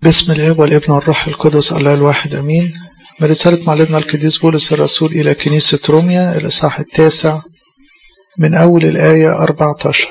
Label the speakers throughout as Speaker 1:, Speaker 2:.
Speaker 1: بسم الاب والابن والروح القدس الله الواحد امين من رسالة معلمنا القديس بولس الرسول إلى كنيسة روميا الإصحاح التاسع من أول الآية 14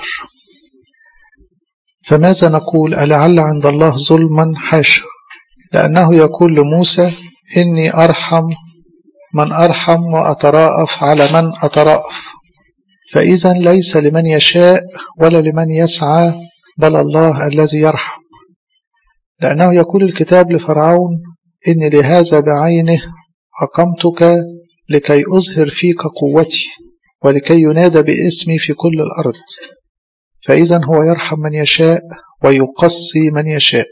Speaker 1: فماذا نقول ألعل عند الله ظلما حاشا لأنه يقول لموسى إني أرحم من أرحم وأتراءف على من أتراءف فإذا ليس لمن يشاء ولا لمن يسعى بل الله الذي يرحم لأنه يقول الكتاب لفرعون إني لهذا بعينه أقمتك لكي أظهر فيك قوتي ولكي ينادى باسمي في كل الأرض فإذا هو يرحم من يشاء ويقصي من يشاء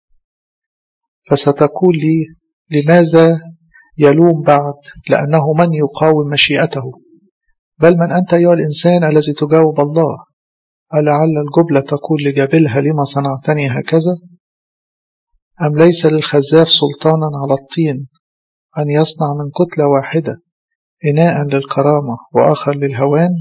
Speaker 1: فستقول لي لماذا يلوم بعد لأنه من يقاوم مشيئته بل من أنت أيها الإنسان الذي تجاوب الله ألعل الجبلة تقول لجابلها لما صنعتني هكذا أم ليس للخزاف سلطانا على الطين أن يصنع من كتلة واحدة إناء للكرامة وآخر للهوان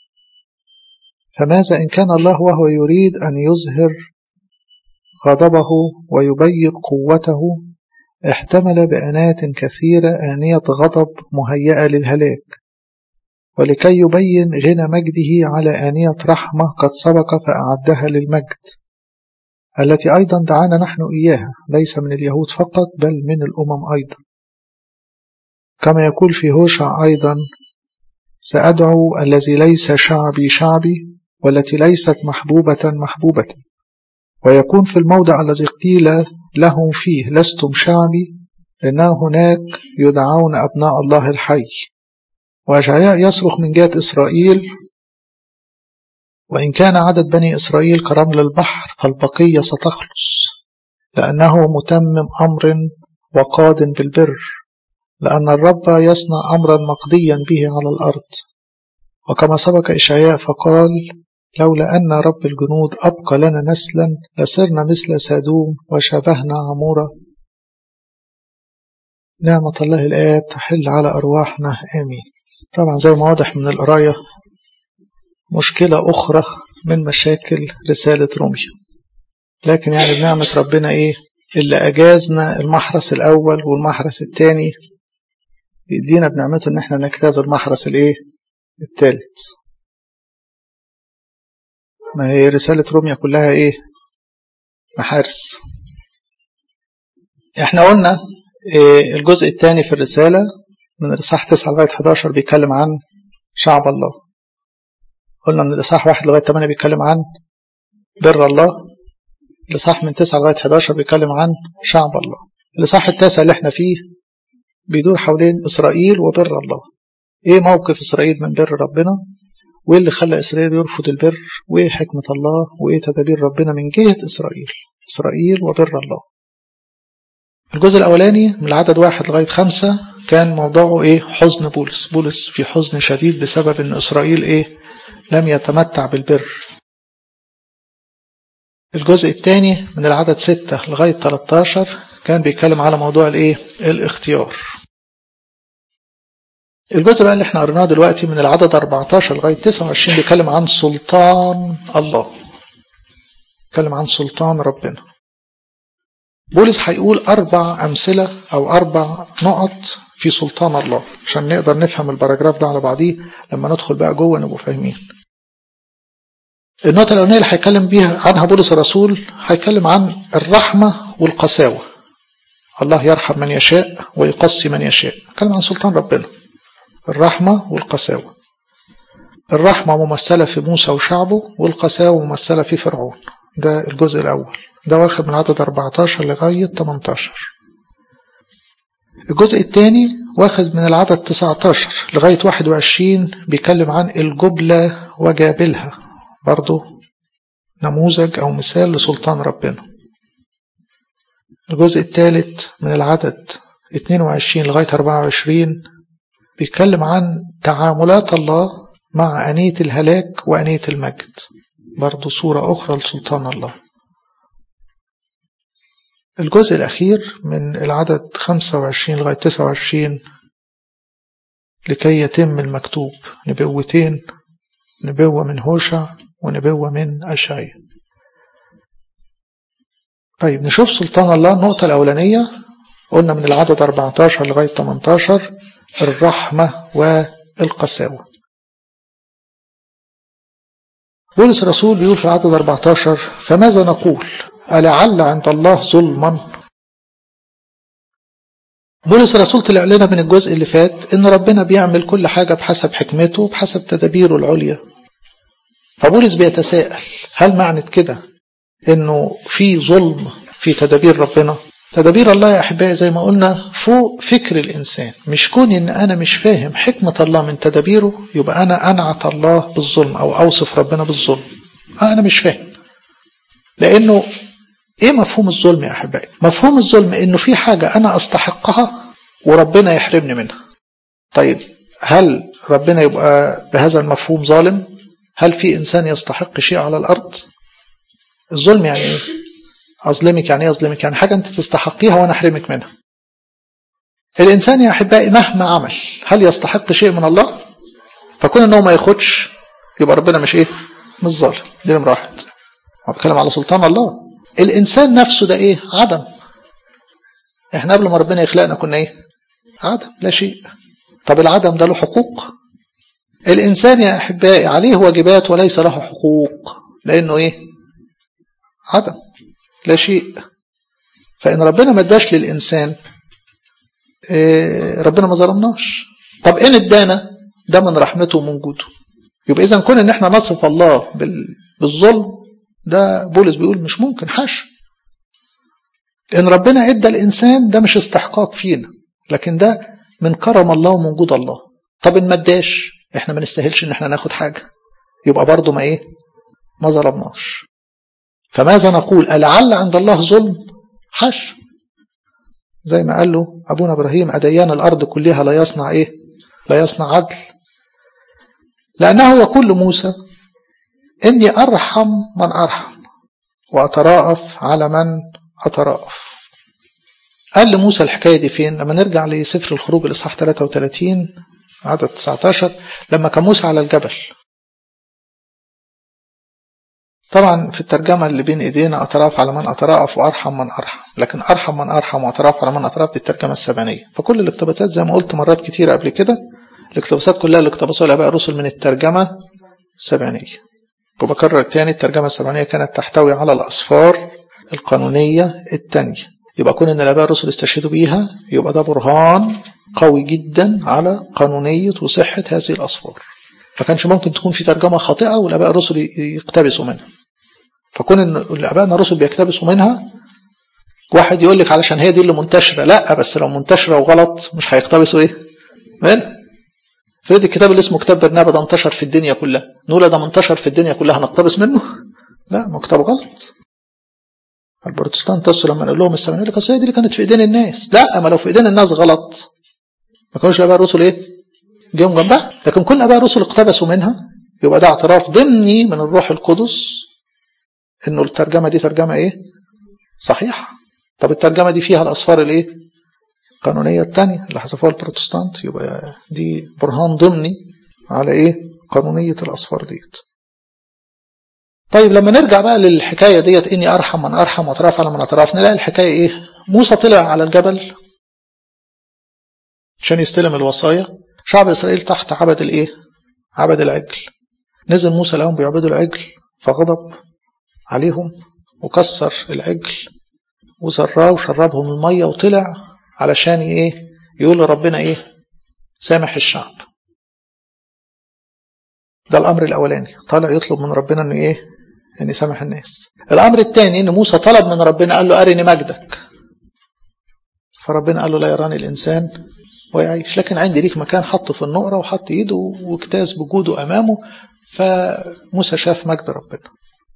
Speaker 1: فماذا إن كان الله وهو يريد أن يظهر غضبه ويبيض قوته احتمل بأنات كثيرة آنية غضب مهيئة للهلاك ولكي يبين غنى مجده على آنية رحمة قد سبق فأعدها للمجد التي أيضا دعانا نحن إياها ليس من اليهود فقط بل من الأمم أيضا كما يقول في هوشع أيضا سأدعو الذي ليس شعبي شعبي والتي ليست محبوبة محبوبة ويكون في الموضع الذي قيل لهم فيه لستم شعبي إنه هناك يدعون أبناء الله الحي وأشعياء يصرخ من جهة إسرائيل وإن كان عدد بني إسرائيل كرمل البحر فالبقية ستخلص لأنه متمم أمر وقاد بالبر لأن الرب يصنع أمرا مقضيا به على الأرض وكما سبق إشعياء فقال لولا أن رب الجنود أبقى لنا نسلا لصرنا مثل سادوم وشبهنا عمورة نعمة الله الآب تحل على أرواحنا آمين طبعا زي ما واضح من القراية مشكلة أخرى من مشاكل رسالة روميا لكن يعني بنعمة ربنا إيه اللي أجازنا المحرس الأول والمحرس الثاني يدينا بنعمته إن إحنا نجتاز المحرس الإيه الثالث ما هي رسالة روميا كلها إيه محارس إحنا قلنا إيه الجزء الثاني في الرسالة من الإصحاح 9 لغاية 11 بيتكلم عن شعب الله قلنا من الإصحاح 1 لغاية 8 بيتكلم عن بر الله الإصحاح من 9 لغاية 11 بيتكلم عن شعب الله الإصحاح التاسع اللي احنا فيه بيدور حوالين إسرائيل وبر الله إيه موقف إسرائيل من بر ربنا وإيه اللي خلى إسرائيل يرفض البر وإيه حكمة الله وإيه تدابير ربنا من جهة إسرائيل إسرائيل وبر الله الجزء الأولاني من العدد واحد لغاية خمسة كان موضوعه إيه حزن بولس بولس في حزن شديد بسبب إن إسرائيل إيه لم يتمتع بالبر الجزء الثاني من العدد 6 لغاية 13 كان بيتكلم على موضوع الايه الاختيار الجزء بقى اللي احنا قريناه دلوقتي من العدد 14 لغاية 29 بيتكلم عن سلطان الله بيتكلم عن سلطان ربنا بولس هيقول أربع أمثلة أو أربع نقط في سلطان الله عشان نقدر نفهم الباراجراف ده على بعضيه لما ندخل بقى جوه نبقوا فاهمين النقطة الأولانية اللي هيتكلم بيها عنها بولس الرسول هيتكلم عن الرحمة والقساوة الله يرحم من يشاء ويقصي من يشاء يتكلم عن سلطان ربنا الرحمة والقساوة الرحمة ممثلة في موسى وشعبه والقساوة ممثلة في فرعون ده الجزء الأول ده واخد من عدد 14 لغاية 18 الجزء الثاني واخد من العدد 19 لغاية 21 بيتكلم عن الجبلة وجابلها برضو نموذج أو مثال لسلطان ربنا الجزء الثالث من العدد 22 لغاية 24 بيتكلم عن تعاملات الله مع أنية الهلاك وأنية المجد برضو صورة أخرى لسلطان الله الجزء الأخير من العدد 25 لغاية 29 لكي يتم المكتوب نبوتين نبوة من هوشع ونبوة من أشعيا طيب نشوف سلطان الله النقطة الأولانية قلنا من العدد 14 لغاية 18 الرحمة والقساوة بولس الرسول بيقول في العدد 14 فماذا نقول ألعل عند الله ظلما بولس الرسول طلع لنا من الجزء اللي فات ان ربنا بيعمل كل حاجة بحسب حكمته وبحسب تدابيره العليا فبولس بيتساءل هل معنى كده انه في ظلم في تدابير ربنا تدابير الله يا احبائي زي ما قلنا فوق فكر الانسان مش كون ان انا مش فاهم حكمة الله من تدابيره يبقى انا انعت الله بالظلم او اوصف ربنا بالظلم انا مش فاهم لانه ايه مفهوم الظلم يا احبائي مفهوم الظلم انه في حاجة انا استحقها وربنا يحرمني منها طيب هل ربنا يبقى بهذا المفهوم ظالم هل في انسان يستحق شيء على الارض الظلم يعني ايه اظلمك يعني ايه اظلمك يعني حاجة انت تستحقيها وانا احرمك منها الانسان يا احبائي مهما عمل هل يستحق شيء من الله فكون انه ما ياخدش يبقى ربنا مش ايه مش ظالم دي نمره واحد هو بيتكلم على سلطان الله الإنسان نفسه ده إيه عدم إحنا قبل ما ربنا يخلقنا كنا إيه عدم لا شيء طب العدم ده له حقوق الإنسان يا أحبائي عليه واجبات وليس له حقوق لأنه إيه عدم لا شيء فإن ربنا ما اداش للإنسان إيه ربنا ما ظلمناش طب إن ادانا ده من رحمته ومن جوده يبقى إذا كون إن إحنا نصف الله بالظلم ده بولس بيقول مش ممكن حاشا ان ربنا ادى الانسان ده مش استحقاق فينا لكن ده من كرم الله ومن جود الله طب ان ما اداش احنا ما نستاهلش ان احنا ناخد حاجه يبقى برضه ما ايه ما ظلمناش فماذا نقول ألعل عند الله ظلم حش زي ما قال له أبونا إبراهيم أديان الأرض كلها لا يصنع إيه لا يصنع عدل لأنه يقول لموسى إني أرحم من أرحم وأتراءف على من أتراءف قال لموسى الحكاية دي فين لما نرجع لسفر الخروج الإصحاح 33 عدد 19 لما كان موسى على الجبل طبعا في الترجمة اللي بين ايدينا أطراف على من أتراءف وأرحم من أرحم لكن أرحم من أرحم وأتراف على من أتراف دي الترجمة السبعينية فكل الاقتباسات زي ما قلت مرات كتيرة قبل كده الاقتباسات كلها اللي اقتبسوها الآباء الرسل من الترجمة السبعينية وبكرر تاني الترجمة السبعينية كانت تحتوي على الأصفار القانونية التانية يبقى كون ان الاباء الرسل استشهدوا بيها يبقى ده برهان قوي جدا على قانونية وصحة هذه الأصفار فكانش ممكن تكون في ترجمة خاطئة والاباء الرسل يقتبسوا منها فكون ان الاباء الرسل بيقتبسوا منها واحد يقول لك علشان هي دي اللي منتشرة لا بس لو منتشرة وغلط مش هيقتبسوا ايه من فريد الكتاب اللي اسمه كتاب برنابا ده انتشر في الدنيا كلها نقول ده منتشر في الدنيا كلها نقتبس منه لا ما كتاب غلط البروتستانت تصوا لما نقول لهم السبعينية لك دي اللي كانت في ايدين الناس لا ما لو في ايدين الناس غلط ما كانوش الاباء الرسل ايه جيهم جنبها لكن كل اباء الرسل اقتبسوا منها يبقى ده اعتراف ضمني من الروح القدس انه الترجمه دي ترجمه ايه صحيحه طب الترجمه دي فيها الاصفار الايه القانونيه الثانيه اللي حذفوها البروتستانت يبقى دي برهان ضمني على ايه قانونيه الاصفار ديت طيب لما نرجع بقى للحكايه ديت اني ارحم من ارحم واطراف على من اطراف نلاقي الحكايه ايه موسى طلع على الجبل عشان يستلم الوصايا شعب اسرائيل تحت عبد الايه عبد العجل نزل موسى لهم بيعبدوا العجل فغضب عليهم وكسر العجل وزراه وشربهم الميه وطلع علشان ايه يقول لربنا ايه سامح الشعب ده الامر الاولاني طالع يطلب من ربنا انه ايه ان يسامح الناس الامر الثاني ان موسى طلب من ربنا قال له ارني مجدك فربنا قال له لا يراني الانسان ويعيش لكن عندي ليك مكان حطه في النقره وحط ايده واجتاز بجوده امامه فموسى شاف مجد ربنا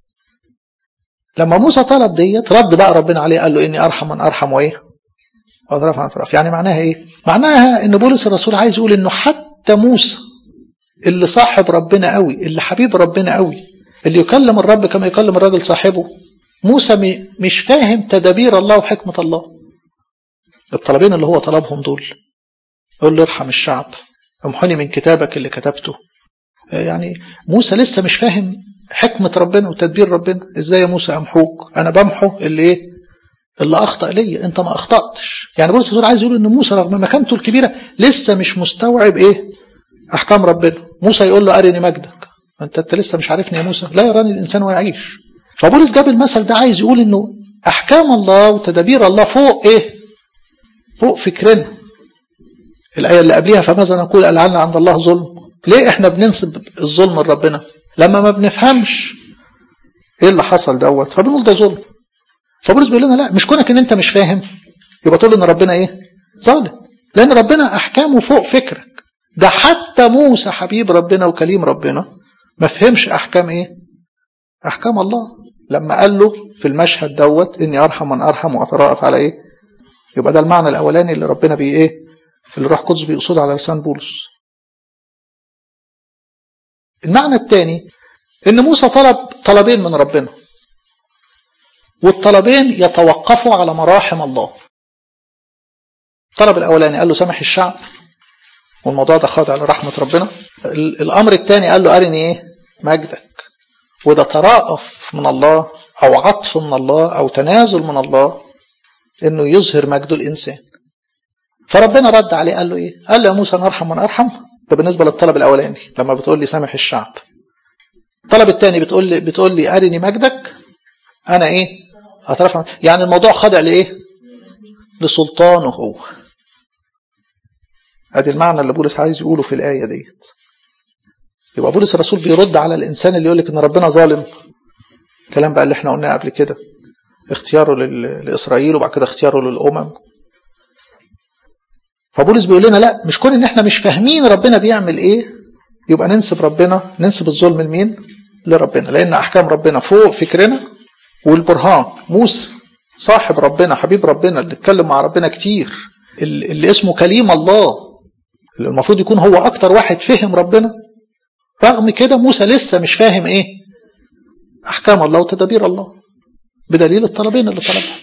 Speaker 1: لما موسى طلب ديت رد بقى ربنا عليه قال له اني ارحم من ارحم وايه اطراف عن اطراف يعني معناها ايه معناها ان بولس الرسول عايز يقول انه حتى موسى اللي صاحب ربنا قوي اللي حبيب ربنا قوي اللي يكلم الرب كما يكلم الراجل صاحبه موسى مش فاهم تدابير الله وحكمة الله الطلبين اللي هو طلبهم دول يقول له ارحم الشعب امحني من كتابك اللي كتبته يعني موسى لسه مش فاهم حكمة ربنا وتدبير ربنا ازاي يا موسى امحوك انا بمحو اللي ايه اللي اخطا ليا انت ما اخطاتش يعني بولس الرسول عايز يقول ان موسى رغم مكانته الكبيره لسه مش مستوعب ايه احكام ربنا موسى يقول له ارني مجدك انت انت لسه مش عارفني يا موسى لا يراني الانسان ويعيش فبولس جاب المثل ده عايز يقول انه احكام الله وتدابير الله فوق ايه فوق فكرنا الايه اللي قبليها فماذا نقول العنا عند الله ظلم ليه احنا بننسب الظلم لربنا لما ما بنفهمش ايه اللي حصل دوت فبنقول ده ظلم فبولس بيقول لنا لا مش كونك ان انت مش فاهم يبقى تقول ان ربنا ايه ظالم لان ربنا احكامه فوق فكرك ده حتى موسى حبيب ربنا وكليم ربنا ما فهمش احكام ايه احكام الله لما قال له في المشهد دوت اني ارحم من ارحم واترأف على ايه يبقى ده المعنى الاولاني اللي ربنا بي ايه اللي الروح القدس بيقصده على لسان بولس المعنى الثاني ان موسى طلب طلبين من ربنا والطلبين يتوقفوا على مراحم الله الطلب الاولاني قال له سامح الشعب والموضوع ده خاضع لرحمه ربنا الامر الثاني قال له ارني ايه مجدك وده تراءف من الله او عطف من الله او تنازل من الله انه يظهر مجده الانسان فربنا رد عليه قال له ايه قال له يا موسى نرحم من ارحم ده بالنسبه للطلب الاولاني لما بتقول لي سامح الشعب الطلب الثاني بتقول لي بتقول لي ارني مجدك انا ايه هترفع يعني الموضوع خاضع لايه لسلطانه هو ادي المعنى اللي بولس عايز يقوله في الايه ديت يبقى بولس الرسول بيرد على الانسان اللي يقول لك ان ربنا ظالم الكلام بقى اللي احنا قلناه قبل كده اختياره لاسرائيل وبعد كده اختياره للامم فبولس بيقول لنا لا مش كون ان احنا مش فاهمين ربنا بيعمل ايه يبقى ننسب ربنا ننسب الظلم لمين لربنا لان احكام ربنا فوق فكرنا والبرهان موسى صاحب ربنا حبيب ربنا اللي اتكلم مع ربنا كتير اللي اسمه كليم الله اللي المفروض يكون هو اكتر واحد فهم ربنا رغم كده موسى لسه مش فاهم ايه احكام الله وتدابير الله بدليل الطلبين اللي طلبهم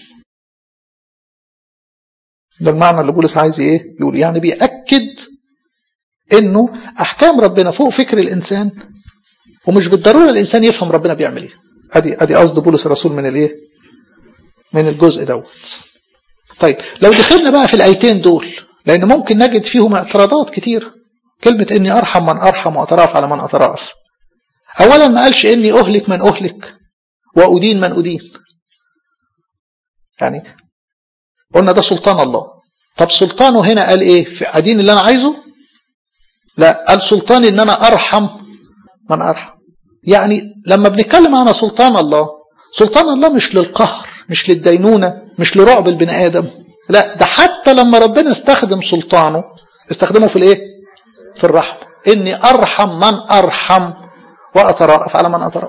Speaker 1: ده المعنى اللي بولس عايز ايه يقول يعني بيأكد انه احكام ربنا فوق فكر الانسان ومش بالضروره الانسان يفهم ربنا بيعمل ايه ادي ادي قصد بولس الرسول من الايه من الجزء دوت طيب لو دخلنا بقى في الايتين دول لان ممكن نجد فيهم اعتراضات كتير كلمه اني ارحم من ارحم واتراف على من اتراف اولا ما قالش اني اهلك من اهلك وادين من ادين يعني قلنا ده سلطان الله طب سلطانه هنا قال ايه في ادين اللي انا عايزه لا قال سلطاني ان انا ارحم من ارحم يعني لما بنتكلم عن سلطان الله سلطان الله مش للقهر مش للدينونة مش لرعب البني آدم لا ده حتى لما ربنا استخدم سلطانه استخدمه في الايه في الرحمة اني ارحم من ارحم واترأف على من اترأف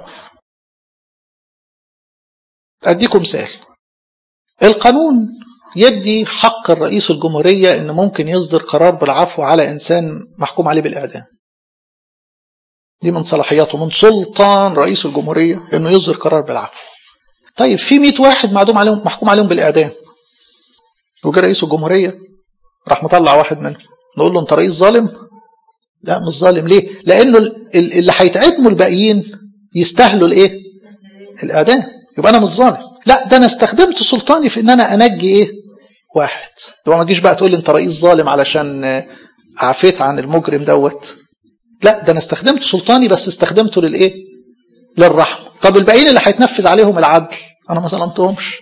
Speaker 1: اديكم مثال القانون يدي حق الرئيس الجمهورية ان ممكن يصدر قرار بالعفو على انسان محكوم عليه بالاعدام دي من صلاحياته من سلطان رئيس الجمهورية انه يصدر قرار بالعفو طيب في 100 واحد معدوم عليهم محكوم عليهم بالاعدام وجه رئيس الجمهورية راح مطلع واحد منهم نقول له انت رئيس ظالم لا مش ظالم ليه لانه اللي هيتعدموا الباقيين يستاهلوا الايه الاعدام يبقى انا مش ظالم لا ده انا استخدمت سلطاني في ان انا انجي ايه واحد يبقى ما تجيش بقى تقول لي انت رئيس ظالم علشان عفيت عن المجرم دوت لا ده انا استخدمت سلطاني بس استخدمته للايه للرحمه طب الباقيين اللي هيتنفذ عليهم العدل انا ما ظلمتهمش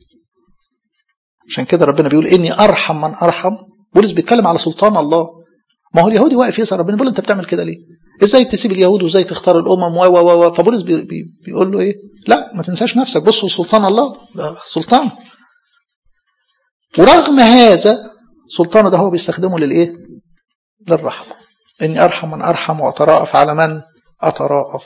Speaker 1: عشان كده ربنا بيقول اني ارحم من ارحم بولس بيتكلم على سلطان الله ما هو اليهودي واقف يسال ربنا بيقول انت بتعمل كده ليه ازاي تسيب اليهود وازاي تختار الامم و و و فبولس بي بي بيقول له ايه لا ما تنساش نفسك بص سلطان الله ده سلطان ورغم هذا سلطانه ده هو بيستخدمه للايه للرحمه اني ارحم من ارحم واتراءف على من اتراءف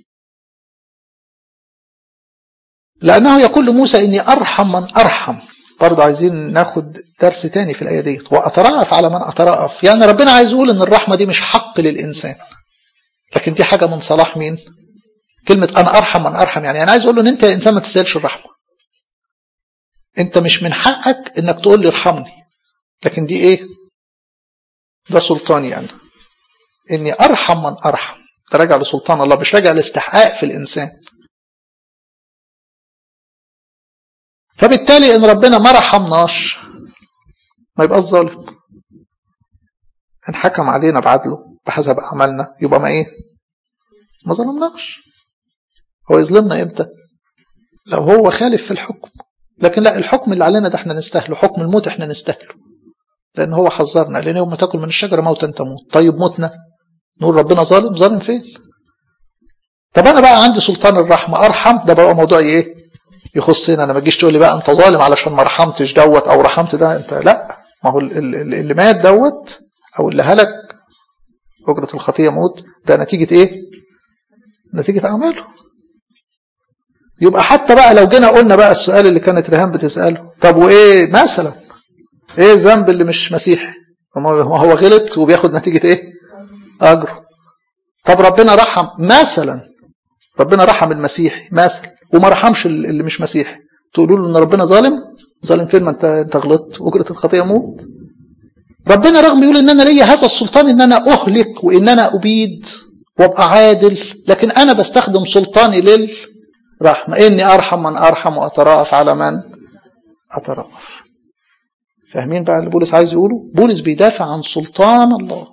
Speaker 1: لانه يقول لموسى اني ارحم من ارحم برضه عايزين ناخد درس تاني في الايه ديت واتراءف على من اتراءف يعني ربنا عايز يقول ان الرحمه دي مش حق للانسان لكن دي حاجه من صلاح مين كلمه انا ارحم من ارحم يعني انا عايز اقول له ان انت يا انسان ما تستاهلش الرحمه انت مش من حقك انك تقول لي ارحمني لكن دي ايه ده سلطاني يعني اني ارحم من ارحم ده راجع لسلطان الله مش راجع لاستحقاق في الانسان فبالتالي ان ربنا ما رحمناش ما يبقاش ظالم ان حكم علينا بعدله بحسب اعمالنا يبقى ما ايه ما ظلمناش هو يظلمنا امتى لو هو خالف في الحكم لكن لا الحكم اللي علينا ده احنا نستاهله حكم الموت احنا نستاهله لان هو حذرنا لان يوم ما تاكل من الشجره موتا تموت طيب موتنا نقول ربنا ظالم ظالم فين طب انا بقى عندي سلطان الرحمه ارحم ده بقى موضوع ايه يخصني انا ما تجيش تقول لي بقى انت ظالم علشان ما رحمتش دوت او رحمت ده انت لا ما هو اللي مات دوت او اللي هلك اجره الخطيه موت ده نتيجه ايه نتيجه اعماله يبقى حتى بقى لو جينا قلنا بقى السؤال اللي كانت ريهام بتساله طب وايه مثلا ايه الذنب اللي مش مسيحي ما هو غلط وبياخد نتيجه ايه اجره طب ربنا رحم مثلا ربنا رحم المسيحي مثلا وما رحمش اللي مش مسيحي تقولوا له ان ربنا ظالم ظالم فين ما انت انت غلطت واجره الخطيه موت ربنا رغم يقول ان انا ليا هذا السلطان ان انا اهلك وان انا ابيد وابقى عادل لكن انا بستخدم سلطاني للرحمه اني ارحم من ارحم واتراءف على من اتراءف فاهمين بقى اللي بولس عايز يقوله بولس بيدافع عن سلطان الله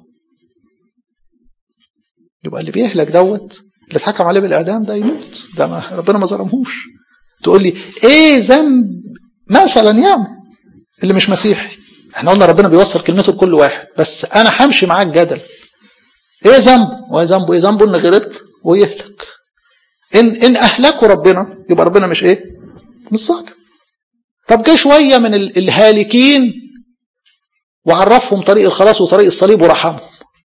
Speaker 1: يبقى اللي بيهلك دوت اللي اتحكم عليه بالاعدام ده يموت ده ما ربنا ما ظلمهوش تقول لي ايه ذنب مثلا يعني اللي مش مسيحي احنا قلنا ربنا بيوصل كلمته لكل واحد بس انا همشي معاك جدل ايه ذنبه وايه ذنبه ايه ذنبه ان غلط ويهلك ان ان اهلكوا ربنا يبقى ربنا مش ايه مش ظالم طب جه شويه من الهالكين وعرفهم طريق الخلاص وطريق الصليب ورحمهم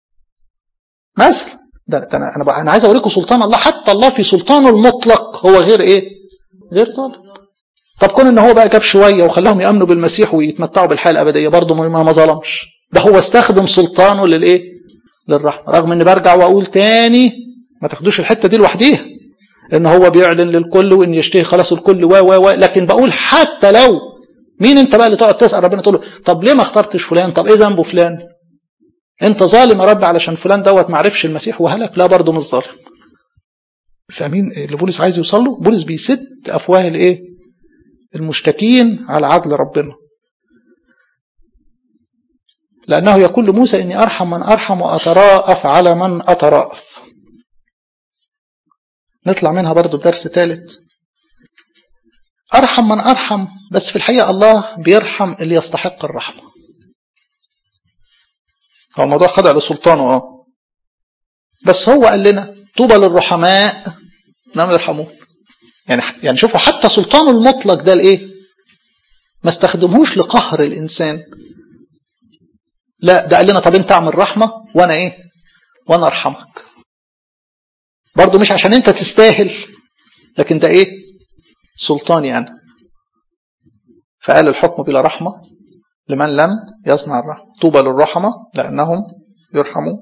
Speaker 1: مثلا ده انا انا انا عايز اوريكم سلطان الله حتى الله في سلطانه المطلق هو غير ايه غير ظالم طب كون ان هو بقى جاب شويه وخلاهم يامنوا بالمسيح ويتمتعوا بالحياه الابديه برضه ما ما ظلمش ده هو استخدم سلطانه للايه للرحمه رغم اني برجع واقول تاني ما تاخدوش الحته دي لوحديها ان هو بيعلن للكل وان يشتهي خلاص الكل و و و لكن بقول حتى لو مين انت بقى اللي تقعد تسال ربنا تقول له طب ليه ما اخترتش فلان طب ايه ذنبه فلان انت ظالم يا رب علشان فلان دوت ما عرفش المسيح وهلك لا برضه مش ظالم فاهمين اللي بولس عايز يوصل له بولس بيسد افواه الايه المشتكين على عدل ربنا لانه يقول لموسى اني ارحم من ارحم واتراءف على من اتراءف نطلع منها برضه بدرس ثالث ارحم من ارحم بس في الحقيقه الله بيرحم اللي يستحق الرحمه هو الموضوع خضع لسلطانه اه بس هو قال لنا طوبى للرحماء انهم يرحمون يعني يعني شوفوا حتى سلطانه المطلق ده الايه ما استخدمهوش لقهر الانسان لا ده قال لنا طب انت اعمل رحمه وانا ايه وانا ارحمك برضه مش عشان انت تستاهل لكن ده ايه سلطاني انا فقال الحكم بلا رحمه لمن لم يصنع الرحمة طوبى للرحمة لأنهم يرحمون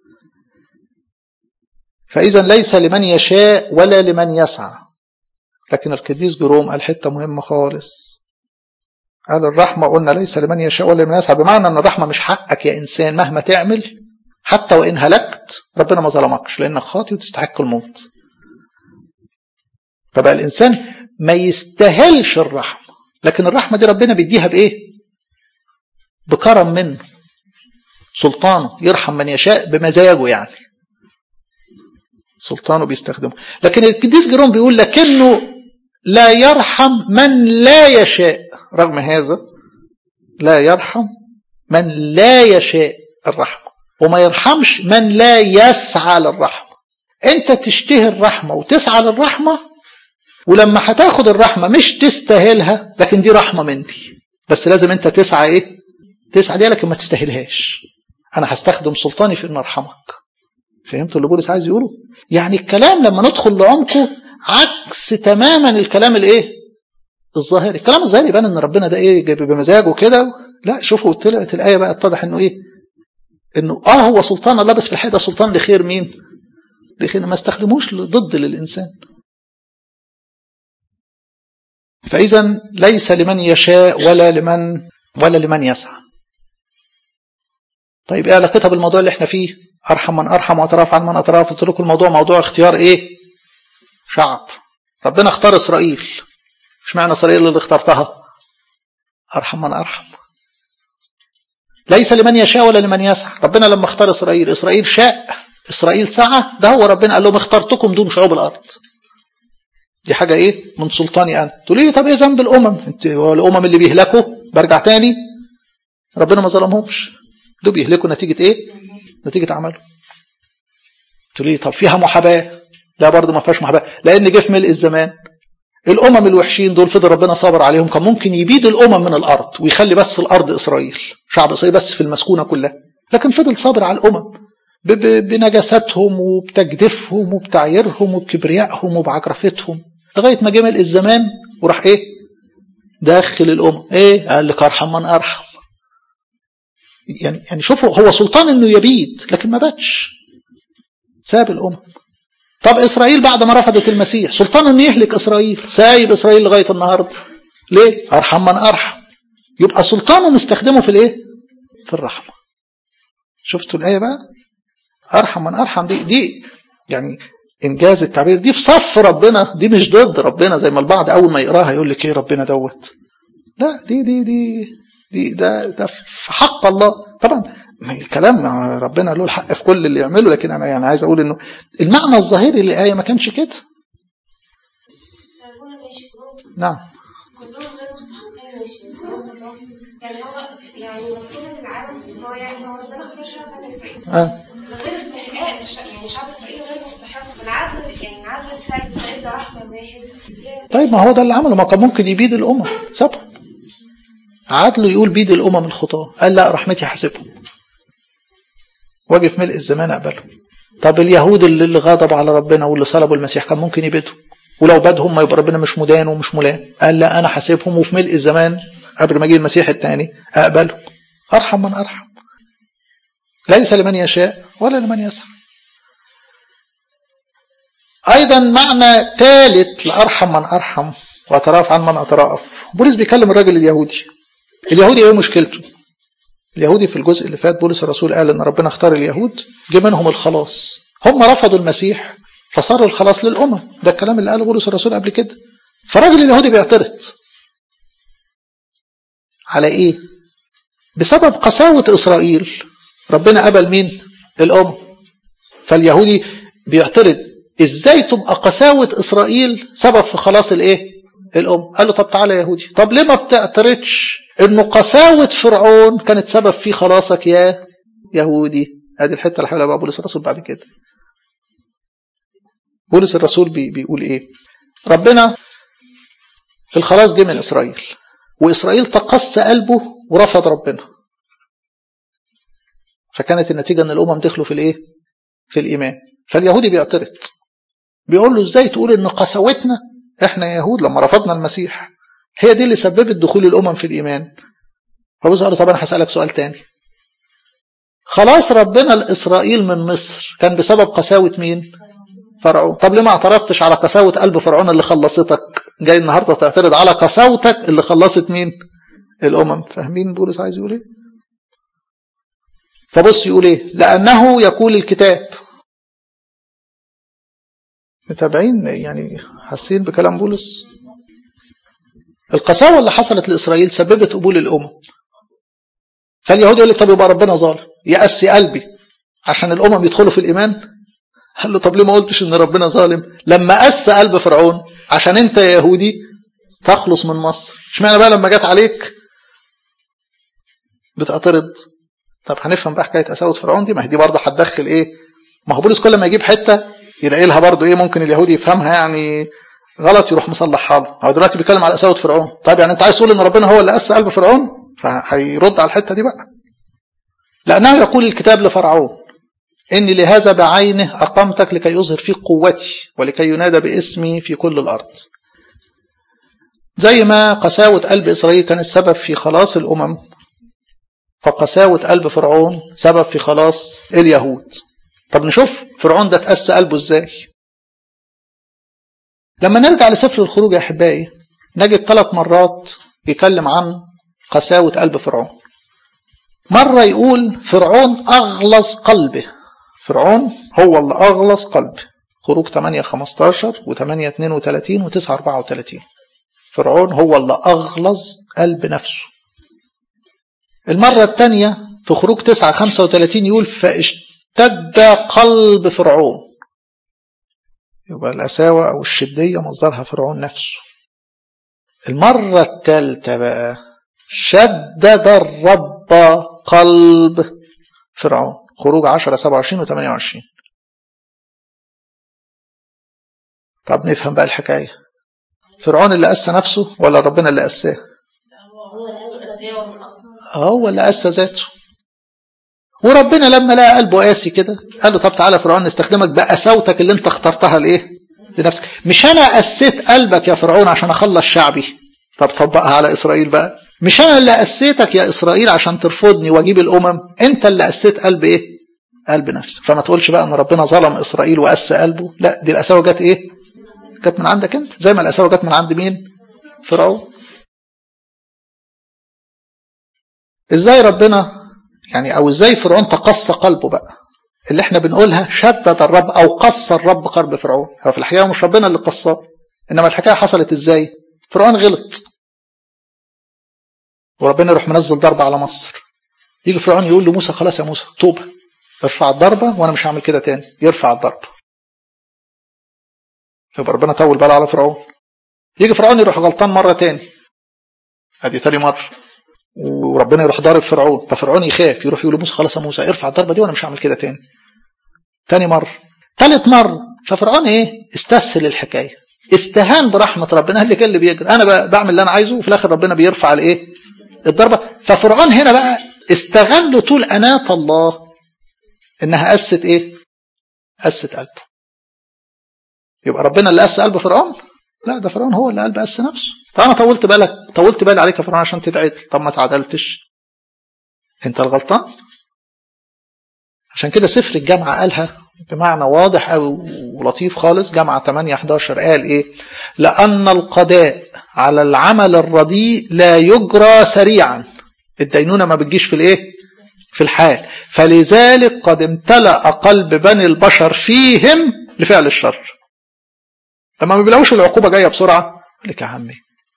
Speaker 1: فإذا ليس لمن يشاء ولا لمن يسعى لكن القديس جروم قال حتة مهمة خالص قال الرحمة قلنا ليس لمن يشاء ولا لمن يسعى بمعنى أن الرحمة مش حقك يا إنسان مهما تعمل حتى وإن هلكت ربنا ما ظلمكش لأنك خاطي وتستحق الموت فبقى الإنسان ما يستاهلش الرحمة لكن الرحمة دي ربنا بيديها بإيه بكرم منه سلطانه يرحم من يشاء بمزاجه يعني سلطانه بيستخدمه لكن القديس جيروم بيقول لكنه لا يرحم من لا يشاء رغم هذا لا يرحم من لا يشاء الرحمة وما يرحمش من لا يسعى للرحمة انت تشتهي الرحمة وتسعى للرحمة ولما هتاخد الرحمة مش تستاهلها لكن دي رحمة مني بس لازم انت تسعى ايه تسعى ليها لكن ما تستاهلهاش انا هستخدم سلطاني في ان ارحمك فهمتوا اللي بولس عايز يقوله يعني الكلام لما ندخل لعمقه عكس تماما الكلام الايه الظاهري الكلام الظاهري يبان ان ربنا ده ايه جايب بمزاجه كده لا شوفوا طلعت الايه بقى اتضح انه ايه انه اه هو سلطان الله بس في الحقيقه سلطان لخير مين لخير ما استخدموش ضد للانسان فاذا ليس لمن يشاء ولا لمن ولا لمن يسعى طيب ايه علاقتها بالموضوع اللي احنا فيه ارحم من ارحم واطراف عن من اطراف قلت لكم الموضوع موضوع اختيار ايه شعب ربنا اختار اسرائيل اشمعنى اسرائيل اللي اخترتها ارحم من ارحم ليس لمن يشاء ولا لمن يسعى ربنا لما اختار اسرائيل اسرائيل شاء اسرائيل سعى ده هو ربنا قال لهم اخترتكم دون شعوب الارض دي حاجه ايه من سلطاني انا تقول لي طب ايه ذنب الامم انت هو الامم اللي بيهلكوا برجع تاني ربنا ما ظلمهمش دول بيهلكوا نتيجه ايه نتيجه عمله تقول لي طب فيها محاباه لا برضه ما فيهاش محاباه لان جه في ملء الزمان الامم الوحشين دول فضل ربنا صابر عليهم كان ممكن يبيد الامم من الارض ويخلي بس الارض اسرائيل شعب اسرائيل بس في المسكونه كلها لكن فضل صابر على الامم بنجاستهم وبتجديفهم وبتعييرهم وبكبريائهم وبعجرفتهم لغايه ما جمل الزمان وراح ايه داخل الامم ايه قال لك ارحم من ارحم يعني يعني شوفوا هو سلطان انه يبيد لكن ما باتش ساب الامم طب اسرائيل بعد ما رفضت المسيح سلطان انه يهلك اسرائيل سايب اسرائيل لغايه النهارده ليه ارحم من ارحم يبقى سلطانه مستخدمه في الايه في الرحمه شفتوا الايه بقى ارحم من ارحم دي دي يعني انجاز التعبير دي في صف ربنا دي مش ضد ربنا زي ما البعض اول ما يقراها يقول لك ايه ربنا دوت لا دي دي دي دي ده ده في حق الله طبعا الكلام ربنا له الحق في كل اللي يعمله لكن انا يعني عايز اقول انه المعنى الظاهري للايه ما كانش كده نعم
Speaker 2: كلهم غير مستحقين ماشي كلهم خطاب يعني هو يعني المفروض ان العالم هو يعني هو ربنا اختار شعب بني اسرائيل
Speaker 1: آه.
Speaker 2: غير استحقاق الش- يعني شعب اسرائيل غير مستحق العدل يعني عدل السيد ادى رحمه واحد
Speaker 1: طيب ما هو ده اللي عمله ما كان ممكن يبيد الامم سابهم عدله يقول بيد الامم الخطاه قال لا رحمتي حاسبهم واجي في ملء الزمان اقبله طب اليهود اللي اللي غضبوا على ربنا واللي صلبوا المسيح كان ممكن يبيدهم ولو بادهم ما يبقى ربنا مش مدان ومش ملام قال لا انا حاسبهم وفي ملء الزمان قبل ما يجي المسيح الثاني اقبله ارحم من ارحم ليس لمن يشاء ولا لمن يسعى ايضا معنى ثالث لارحم من ارحم واتراف عن من اتراف بولس بيكلم الراجل اليهودي اليهودي ايه مشكلته اليهودي في الجزء اللي فات بولس الرسول قال ان ربنا اختار اليهود جه منهم الخلاص هم رفضوا المسيح فصار الخلاص للامم ده الكلام اللي قاله بولس الرسول قبل كده فالراجل اليهودي بيعترض على ايه بسبب قساوة اسرائيل ربنا قبل مين الام فاليهودي بيعترض ازاي تبقى قساوة اسرائيل سبب في خلاص الايه الام قال له طب تعالى يا يهودي طب ليه ما بتعترضش انه قساوة فرعون كانت سبب في خلاصك يا يهودي ادي الحته اللي حولها بقى بولس الرسول بعد كده بولس الرسول بي بيقول ايه ربنا الخلاص جه من اسرائيل واسرائيل تقسى قلبه ورفض ربنا فكانت النتيجه ان الامم دخلوا في الايه في الايمان فاليهودي بيعترض بيقول له ازاي تقول ان قساوتنا احنا يهود لما رفضنا المسيح هي دي اللي سببت دخول الامم في الايمان فبص قال له طب انا هسالك سؤال تاني خلاص ربنا لاسرائيل من مصر كان بسبب قساوه مين فرعون طب ليه ما اعترضتش على قساوه قلب فرعون اللي خلصتك جاي النهارده تعترض على قساوتك اللي خلصت مين الامم فاهمين بولس عايز يقول ايه فبص يقول ايه لانه يقول الكتاب متابعين يعني حاسين بكلام بولس القساوة اللي حصلت لإسرائيل سببت قبول الأمم فاليهود يقول لك طب يبقى ربنا ظالم يأسي قلبي عشان الأمم يدخلوا في الإيمان قال له طب ليه ما قلتش إن ربنا ظالم لما أس قلب فرعون عشان أنت يا يهودي تخلص من مصر اشمعنى بقى لما جت عليك بتعترض طب هنفهم بقى حكايه قساوه فرعون دي ما هي دي برضه هتدخل ايه ما هو بولس كل ما يجيب حته يلاقي لها برضه ايه ممكن اليهودي يفهمها يعني غلط يروح مصلحها له هو دلوقتي بيتكلم على قساوه فرعون طيب يعني انت عايز تقول ان ربنا هو اللي قسى قلب فرعون فهيرد على الحته دي بقى لانه يقول الكتاب لفرعون اني لهذا بعينه اقمتك لكي يظهر فيك قوتي ولكي ينادى باسمي في كل الارض زي ما قساوة قلب إسرائيل كان السبب في خلاص الأمم فقساوة قلب فرعون سبب في خلاص اليهود طب نشوف فرعون ده تأسى قلبه ازاي لما نرجع لسفر الخروج يا أحبائي نجد ثلاث مرات يتكلم عن قساوة قلب فرعون مرة يقول فرعون أغلظ قلبه فرعون هو اللي أغلظ قلبه خروج 8 15 و 8 32 و 9 34 فرعون هو اللي أغلظ قلب نفسه المرة الثانية في خروج 9 35 يقول فاشتد قلب فرعون يبقى القساوة أو الشدية مصدرها فرعون نفسه المرة الثالثة بقى شدد الرب قلب فرعون خروج 10 27 و 28 طب نفهم بقى الحكاية فرعون اللي أسى نفسه ولا ربنا اللي أساه هو اللي أسى ذاته وربنا لما لقى قلبه قاسي كده قال له طب تعالى فرعون نستخدمك بقساوتك اللي انت اخترتها لايه لنفسك مش انا قسيت قلبك يا فرعون عشان اخلص شعبي طب طبقها على اسرائيل بقى مش انا اللي قسيتك يا اسرائيل عشان ترفضني واجيب الامم انت اللي قسيت قلب ايه قلب نفسك فما تقولش بقى ان ربنا ظلم اسرائيل وقسى قلبه لا دي القساوه جت ايه جت من عندك انت زي ما القساوه جت من عند مين فرعون ازاي ربنا يعني او ازاي فرعون تقصى قلبه بقى اللي احنا بنقولها شدد الرب او قصى الرب قلب فرعون هو في الحقيقه مش ربنا اللي قصاه انما الحكايه حصلت ازاي فرعون غلط وربنا يروح منزل ضربه على مصر يجي فرعون يقول لموسى خلاص يا موسى توبه ارفع الضربه وانا مش هعمل كده تاني يرفع الضربه يبقى ربنا طول باله على فرعون يجي فرعون يروح غلطان مره تاني ادي تاني مره وربنا يروح ضارب فرعون ففرعون يخاف يروح يقول لموسى خلاص يا موسى ارفع الضربه دي وانا مش هعمل كده تاني تاني مره تالت مره ففرعون ايه استسهل الحكايه استهان برحمه ربنا قال لي كان اللي بيجري انا بعمل اللي انا عايزه وفي الاخر ربنا بيرفع الايه الضربه ففرعون هنا بقى استغل طول اناه الله انها قست ايه قست قلبه يبقى ربنا اللي قس قلب فرعون لا ده فرعون هو اللي قلب قس نفسه طب انا طولت بالك طولت بالي عليك يا فرعون عشان تتعدل طب ما تعدلتش انت الغلطان عشان كده سفر الجامعة قالها بمعنى واضح أوي ولطيف خالص جامعة 8 11 قال ايه لأن القضاء على العمل الرديء لا يجرى سريعا الدينونة ما بتجيش في الايه في الحال فلذلك قد امتلأ قلب بني البشر فيهم لفعل الشر لما ما بيلاقوش العقوبة جاية بسرعة يقول لك يا عمي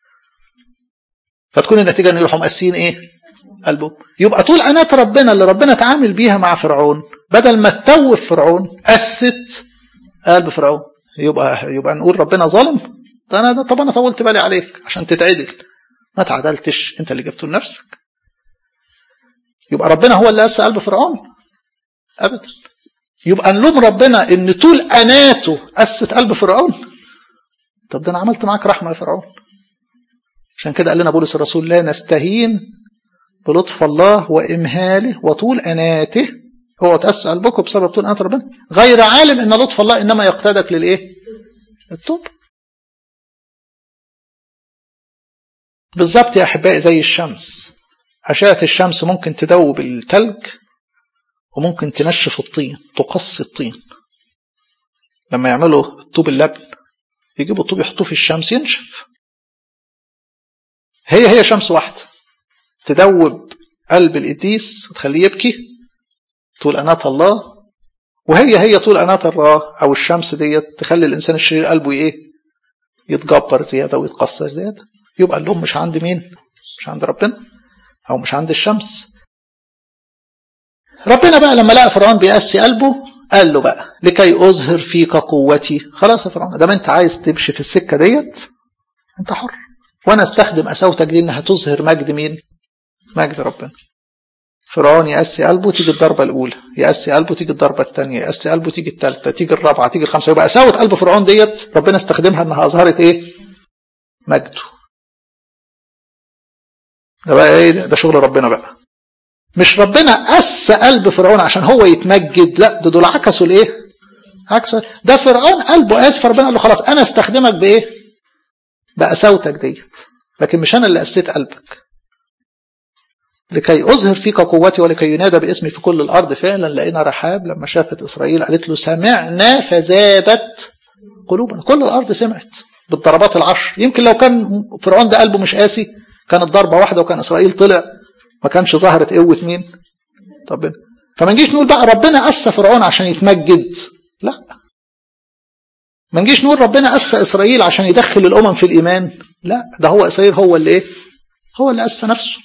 Speaker 1: فتكون النتيجة ان يروحوا مقاسين ايه قلبه يبقى طول عناة ربنا اللي ربنا اتعامل بيها مع فرعون بدل ما تتوف فرعون قست قلب فرعون يبقى يبقى نقول ربنا ظالم ده انا ده طب انا طولت بالي عليك عشان تتعدل ما تعدلتش انت اللي جبته لنفسك يبقى ربنا هو اللي قس قلب فرعون ابدا يبقى نلوم ربنا ان طول اناته قست قلب فرعون طب ده انا عملت معاك رحمه يا فرعون عشان كده قال لنا بولس الرسول لا نستهين بلطف الله وامهاله وطول اناته هو تأسى قلبكم بسبب طول انات ربنا غير عالم ان لطف الله انما يقتادك للايه التوب بالظبط يا احبائي زي الشمس أشعة الشمس ممكن تدوب التلج وممكن تنشف الطين تقص الطين لما يعملوا الطوب اللبن يجيبوا الطوب يحطوه في الشمس ينشف هي هي شمس واحدة تدوب قلب القديس وتخليه يبكي طول أناة الله وهي هي طول أناة الله أو الشمس ديت تخلي الإنسان الشرير قلبه إيه يتجبر زيادة ويتقصر زيادة يبقى اللوم مش عند مين مش عند ربنا أو مش عند الشمس ربنا بقى لما لقى فرعون بيقسي قلبه قال له بقى لكي أظهر فيك قوتي خلاص يا فرعون دام أنت عايز تمشي في السكة ديت أنت حر وأنا أستخدم قساوتك دي إنها تظهر مجد مين؟ مجد ربنا فرعون يقسي قلبه تيجي الضربة الأولى يقسي قلبه تيجي الضربة الثانية يقسي قلبه تيجي الثالثة تيجي الرابعة تيجي الخامسة يبقى قساوة قلب فرعون ديت ربنا استخدمها إنها أظهرت إيه؟ مجده ده بقى ايه ده, ده شغل ربنا بقى مش ربنا قس قلب فرعون عشان هو يتمجد لا ده دول عكسوا الايه عكسوا ده فرعون قلبه قاس فربنا قال له خلاص انا استخدمك بايه بقساوتك ديت لكن مش انا اللي قسيت قلبك لكي اظهر فيك قوتي ولكي ينادى باسمي في كل الارض فعلا لقينا رحاب لما شافت اسرائيل قالت له سمعنا فذابت قلوبنا كل الارض سمعت بالضربات العشر يمكن لو كان فرعون ده قلبه مش قاسي كانت ضربة واحدة وكان إسرائيل طلع ما كانش ظهرت قوة مين ربنا فما نجيش نقول بقى ربنا قسى فرعون عشان يتمجد لا ما نجيش نقول ربنا قسى إسرائيل عشان يدخل الأمم في الإيمان لا ده هو إسرائيل هو اللي إيه هو اللي أسى نفسه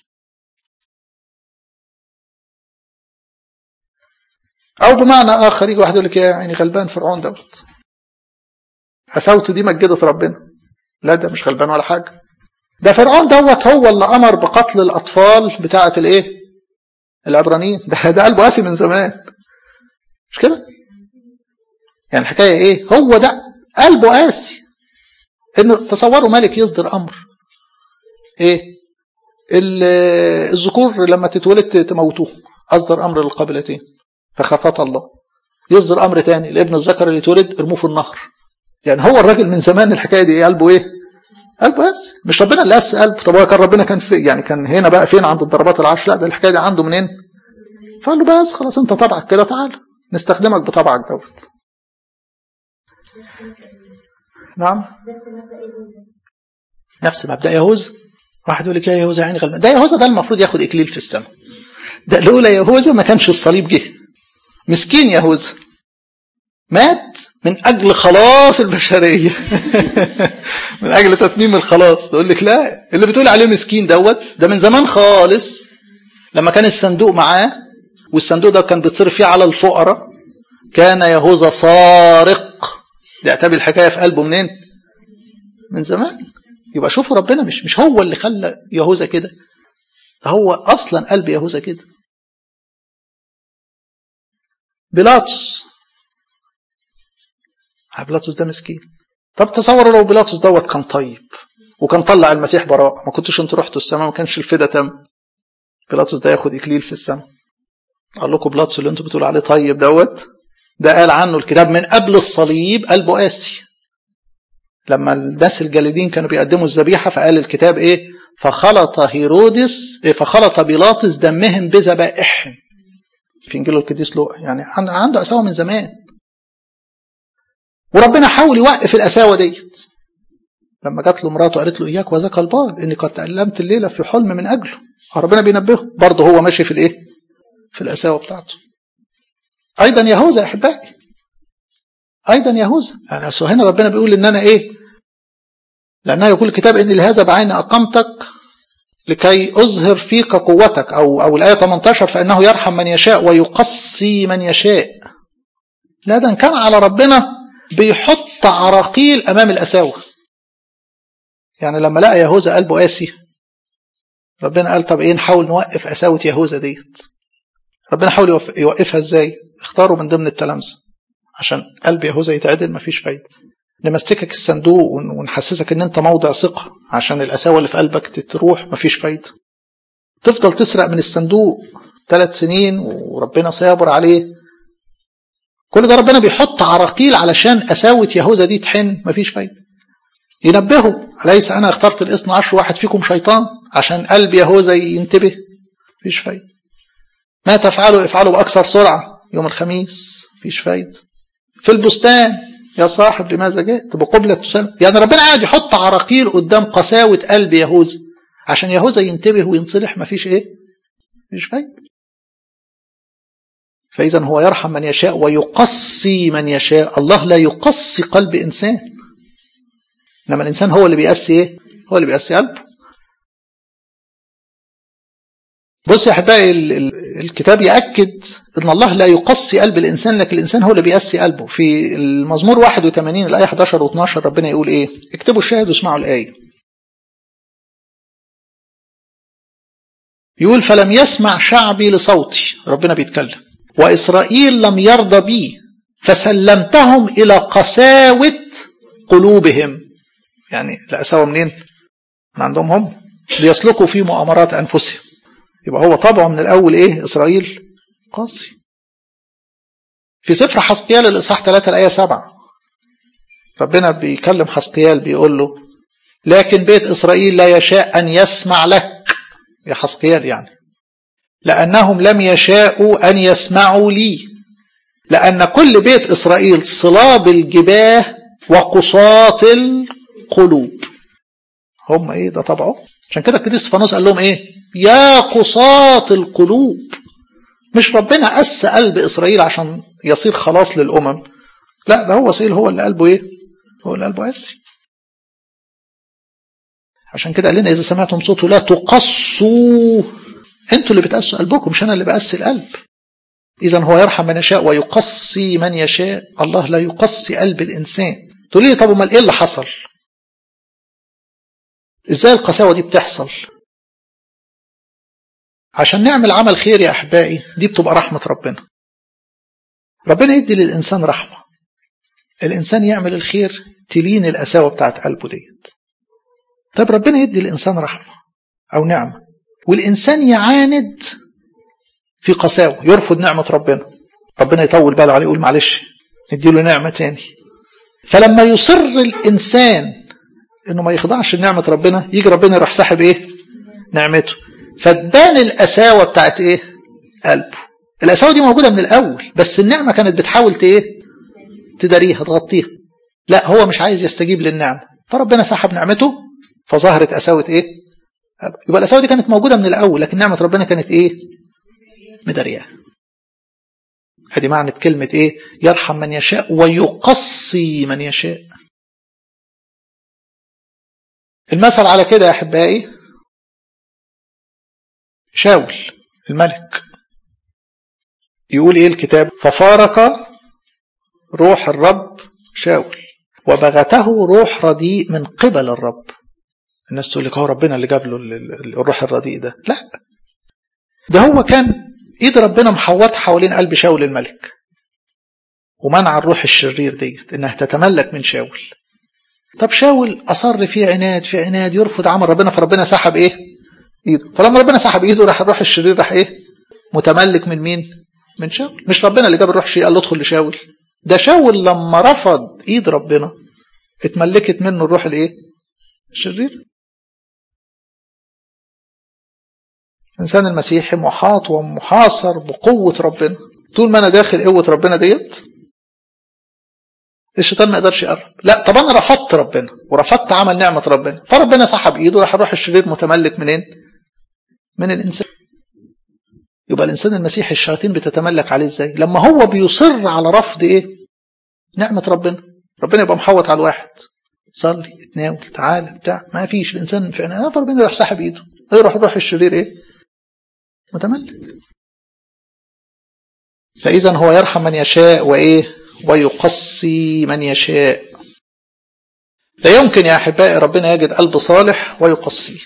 Speaker 1: أو بمعنى آخر يجي واحد يقول لك يا يعني غلبان فرعون دوت قساوته دي مجدت ربنا لا ده مش غلبان ولا حاجة ده فرعون دوت هو اللي أمر بقتل الأطفال بتاعة الإيه العبرانيين ده ده قلبه قاسي من زمان مش كده يعني الحكاية إيه هو ده قلبه قاسي إنه تصوروا ملك يصدر أمر إيه الذكور لما تتولد تموتوه أصدر أمر للقابلتين فخافت الله يصدر أمر تاني لابن الذكر اللي اتولد ارموه في النهر يعني هو الراجل من زمان الحكاية دي قلبه إيه قلبه بس مش ربنا اللي قاس قلبه طب هو كان ربنا كان في يعني كان هنا بقى فين عند الضربات العشر لا ده الحكايه دي عنده منين فقال له بس خلاص انت طبعك كده تعال نستخدمك بطبعك دوت نعم نفس مبدا يهوذا واحد يقول لك يا يهوذا يعني غلبان ده يهوذا ده المفروض ياخد اكليل في السماء ده لولا يهوذا ما كانش الصليب جه مسكين يهوذا مات من أجل خلاص البشرية من أجل تتميم الخلاص تقول لك لا اللي بتقول عليه مسكين دوت ده من زمان خالص لما كان الصندوق معاه والصندوق ده كان بيتصرف فيه على الفقراء كان يهوذا سارق دي اعتبر الحكاية في قلبه منين من زمان يبقى شوفوا ربنا مش مش هو اللي خلى يهوذا كده هو أصلا قلب يهوذا كده بيلاطس بيلاطس ده مسكين طب تصوروا لو بيلاطس دوت كان طيب وكان طلع المسيح براء ما كنتوش انتوا رحتوا السماء ما كانش الفدا تم بيلاطس ده ياخد اكليل في السماء قال لكم بيلاطس اللي انتوا بتقولوا عليه طيب دوت ده قال عنه الكتاب من قبل الصليب قلبه قاسي لما الناس الجليدين كانوا بيقدموا الذبيحه فقال الكتاب ايه فخلط هيرودس إيه فخلط بيلاطس دمهم بذبائحهم في انجيل القديس لوقا يعني عنده قساوه من زمان وربنا حاول يوقف القساوه ديت لما جات له مراته قالت له اياك وذاك البار اني قد تألمت الليله في حلم من اجله ربنا بينبهه برضه هو ماشي في الايه في القساوه بتاعته ايضا يهوذا يا احبائي ايضا يهوذا يعني اصل هنا ربنا بيقول ان انا ايه لانه يقول الكتاب اني لهذا بعين اقامتك لكي اظهر فيك قوتك او او الايه 18 فانه يرحم من يشاء ويقصي من يشاء لا ده كان على ربنا بيحط عراقيل امام القساوه يعني لما لقى يهوذا قلبه قاسي ربنا قال طب ايه نحاول نوقف قساوه يهوذا ديت ربنا حاول يوقفها ازاي اختاروا من ضمن التلامذه عشان قلب يهوذا يتعدل مفيش فايده نمسكك الصندوق ونحسسك ان انت موضع ثقه عشان القساوه اللي في قلبك تروح مفيش فايده تفضل تسرق من الصندوق ثلاث سنين وربنا صابر عليه كل ده ربنا بيحط عراقيل علشان قساوة يهوذا دي تحن مفيش فايدة ينبهوا أليس أنا اخترت الاثنى عشر واحد فيكم شيطان عشان قلب يهوذا ينتبه مفيش فايدة ما تفعلوا افعلوا بأكثر سرعة يوم الخميس مفيش فايدة في البستان يا صاحب لماذا جئت بقبلة تسلم يعني ربنا قاعد يحط عراقيل قدام قساوة قلب يهوذا عشان يهوذا ينتبه وينصلح مفيش ايه مفيش فايدة فإذا هو يرحم من يشاء ويقصي من يشاء الله لا يقصي قلب إنسان إنما الإنسان هو اللي بيقسي إيه؟ هو اللي بيقسي قلبه بص يا أحبائي الكتاب يأكد أن الله لا يقصي قلب الإنسان لكن الإنسان هو اللي بيقسي قلبه في المزمور 81 الآية 11 و 12 ربنا يقول إيه اكتبوا الشاهد واسمعوا الآية يقول فلم يسمع شعبي لصوتي ربنا بيتكلم وإسرائيل لم يرضى بي فسلمتهم إلى قساوة قلوبهم يعني القساوة منين؟ من عندهم هم ليسلكوا في مؤامرات أنفسهم يبقى هو طبعه من الأول إيه إسرائيل قاسي في سفر حسقيال الإصحاح 3 الآية 7 ربنا بيكلم حسقيال بيقول له لكن بيت إسرائيل لا يشاء أن يسمع لك يا حسقيال يعني لأنهم لم يشاءوا أن يسمعوا لي لأن كل بيت إسرائيل صلاب الجباه وقصاة القلوب هم إيه ده طبعه عشان كده القديس استفانوس قال لهم إيه يا قصاة القلوب مش ربنا قس قلب إسرائيل عشان يصير خلاص للأمم لا ده هو إسرائيل هو اللي قلبه إيه هو اللي قلبه قاسي عشان كده قال لنا إذا سمعتم صوته لا تقصوا أنتوا اللي بتقسوا قلبكم مش أنا اللي بقسي القلب إذا هو يرحم من يشاء ويقصي من يشاء الله لا يقصي قلب الإنسان تقول لي طب امال إيه اللي حصل إزاي القساوة دي بتحصل عشان نعمل عمل خير يا أحبائي دي بتبقى رحمة ربنا ربنا يدي للإنسان رحمة الإنسان يعمل الخير تلين القساوة بتاعت قلبه ديت طب ربنا يدي الإنسان رحمة أو نعمة والإنسان يعاند في قساوة يرفض نعمة ربنا ربنا يطول باله عليه يقول معلش نديله نعمة تاني فلما يصر الإنسان إنه ما يخضعش لنعمة ربنا يجي ربنا يروح ساحب إيه نعمته فتبان القساوة بتاعت إيه قلبه القساوة دي موجودة من الأول بس النعمة كانت بتحاول إيه تداريها تغطيها لا هو مش عايز يستجيب للنعمة فربنا سحب نعمته فظهرت قساوة إيه يبقى القساوة دي كانت موجودة من الأول لكن نعمة ربنا كانت إيه مداريها هذه معنى كلمة إيه يرحم من يشاء ويقصي من يشاء المثل على كده يا أحبائي شاول الملك يقول إيه الكتاب ففارق روح الرب شاول وبغته روح رديء من قبل الرب الناس تقول لك هو ربنا اللي جاب له الروح الرديء ده لا ده هو كان ايد ربنا محوط حوالين قلب شاول الملك ومنع الروح الشرير ديت انها تتملك من شاول طب شاول اصر في عناد في عناد يرفض عمل ربنا فربنا سحب ايه ايده فلما ربنا سحب ايده راح الروح الشرير راح ايه متملك من مين من شاول مش ربنا اللي جاب الروح الشرير قال له ادخل لشاول ده شاول لما رفض ايد ربنا اتملكت منه الروح الايه الشرير الإنسان المسيحي محاط ومحاصر بقوة ربنا طول ما أنا داخل قوة ربنا ديت الشيطان ما يقدرش يقرب لا طب أنا رفضت ربنا ورفضت عمل نعمة ربنا فربنا سحب إيده راح الروح الشرير متملك منين من الإنسان يبقى الإنسان المسيحي الشياطين بتتملك عليه إزاي لما هو بيصر على رفض إيه نعمة ربنا ربنا يبقى محوط على الواحد صلي اتناول تعالى بتاع ما فيش الإنسان في عناية فربنا يروح سحب إيده يروح الروح الشرير إيه متملك فإذا هو يرحم من يشاء وإيه ويقصي من يشاء لا يمكن يا أحبائي ربنا يجد قلب صالح ويقصيه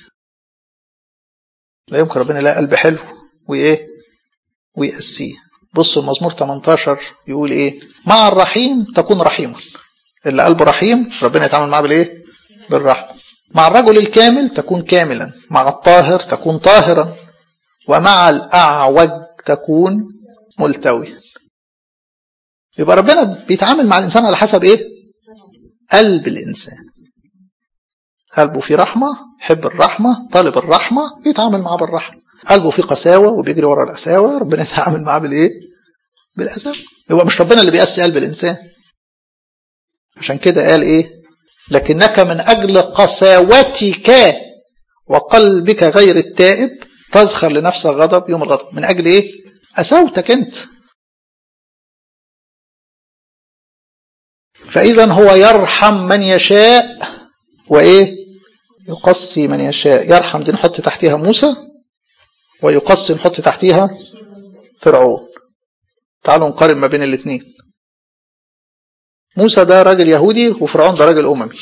Speaker 1: لا يمكن ربنا يلاقي قلب حلو وإيه ويقسيه بصوا المزمور 18 يقول إيه مع الرحيم تكون رحيما اللي قلبه رحيم ربنا يتعامل معاه بالإيه بالرحمة مع الرجل الكامل تكون كاملا مع الطاهر تكون طاهرا ومع الأعوج تكون ملتويا يبقى ربنا بيتعامل مع الإنسان على حسب إيه قلب الإنسان قلبه فيه رحمة حب الرحمة طالب الرحمة يتعامل معاه بالرحمة قلبه فيه قساوة وبيجري ورا القساوة ربنا يتعامل معاه بالإيه بالقساوة يبقى مش ربنا اللي بيقسي قلب الإنسان عشان كده قال إيه لكنك من أجل قساوتك وقلبك غير التائب تزخر لنفسك غضب يوم الغضب من أجل إيه أساوتك أنت فإذا هو يرحم من يشاء وإيه يقصي من يشاء يرحم دي نحط تحتها موسى ويقصي نحط تحتها فرعون تعالوا نقارن ما بين الاثنين موسى ده راجل يهودي وفرعون ده راجل أممي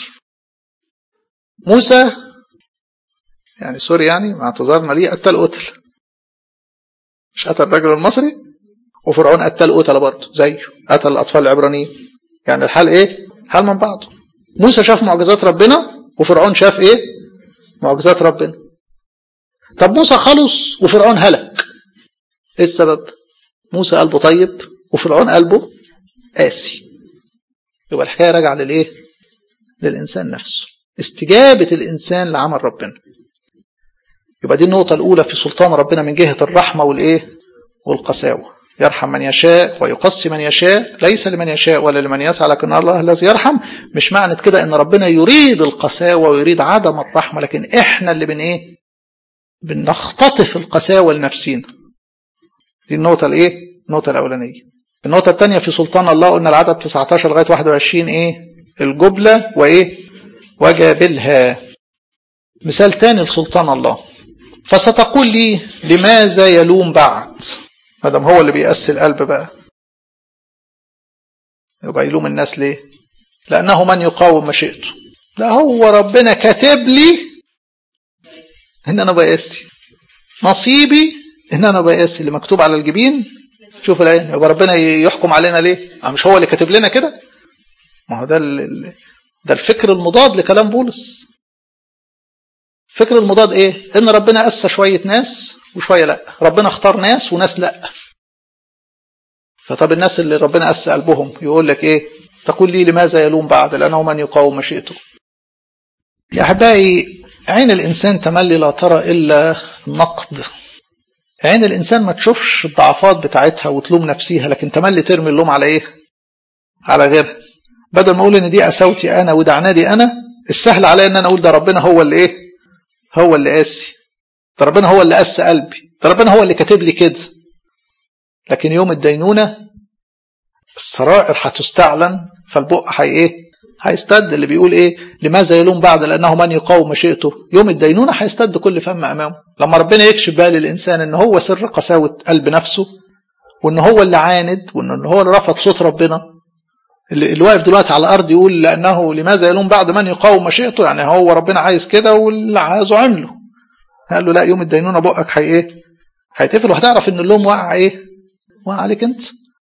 Speaker 1: موسى يعني سوري يعني مع اعتذارنا ليه قتل قتل مش قتل الرجل المصري وفرعون قتل قتل برضه زيه قتل الأطفال العبرانيين يعني الحال إيه؟ حال من بعضه موسى شاف معجزات ربنا وفرعون شاف إيه؟ معجزات ربنا طب موسى خلص وفرعون هلك إيه السبب؟ موسى قلبه طيب وفرعون قلبه قاسي يبقى الحكاية راجعة للإيه؟ للإنسان نفسه استجابة الإنسان لعمل ربنا يبقى دي النقطة الأولى في سلطان ربنا من جهة الرحمة والإيه؟ والقساوة يرحم من يشاء ويقصي من يشاء ليس لمن يشاء ولا لمن يسعى لكن الله الذي يرحم مش معنى كده ان ربنا يريد القساوة ويريد عدم الرحمة لكن احنا اللي بن ايه بنختطف القساوة لنفسينا دي النقطة الايه النقطة الاولانية النقطة الثانية في سلطان الله قلنا العدد 19 لغاية 21 ايه الجبلة وايه وجابلها مثال تاني لسلطان الله فستقول لي لماذا يلوم بعد ما دام هو اللي بيأسي القلب بقى يبقى يلوم الناس ليه لأنه من يقاوم مشيئته ده هو ربنا كاتب لي ان انا بقاسي نصيبي ان انا بقاسي اللي مكتوب على الجبين شوف الآية يبقى ربنا يحكم علينا ليه مش هو اللي كاتب لنا كده ما هو ده ده الفكر المضاد لكلام بولس الفكر المضاد ايه ان ربنا قسى شوية ناس وشوية لا ربنا اختار ناس وناس لا فطب الناس اللي ربنا قسى قلبهم يقول لك ايه تقول لي لماذا يلوم بعد لانه من يقاوم مشيئته يا احبائي عين الانسان تملي لا ترى الا النقد عين الانسان ما تشوفش الضعفات بتاعتها وتلوم نفسيها لكن تملي ترمي اللوم على ايه على غيرها بدل ما اقول ان دي قساوتي انا وده عنادي انا السهل عليا ان انا اقول ده ربنا هو اللي ايه هو اللي قاسي ده ربنا هو اللي قسى قلبي ده ربنا هو اللي كاتب لي كده لكن يوم الدينونة السرائر هتستعلن فالبق هي ايه هيستد اللي بيقول ايه لماذا يلوم بعد لانه من يقاوم مشيئته يوم الدينونة هيستد كل فم امامه لما ربنا يكشف بقى للانسان ان هو سر قساوة قلب نفسه وان هو اللي عاند وان هو اللي رفض صوت ربنا اللي, اللي واقف دلوقتي على الارض يقول لانه لماذا يلوم بعد من يقاوم مشيئته يعني هو ربنا عايز كده واللي عايزه عمله قال له لا يوم الدينونة بقك هي ايه هيتقفل وهتعرف ان اللوم وقع ايه وقع عليك انت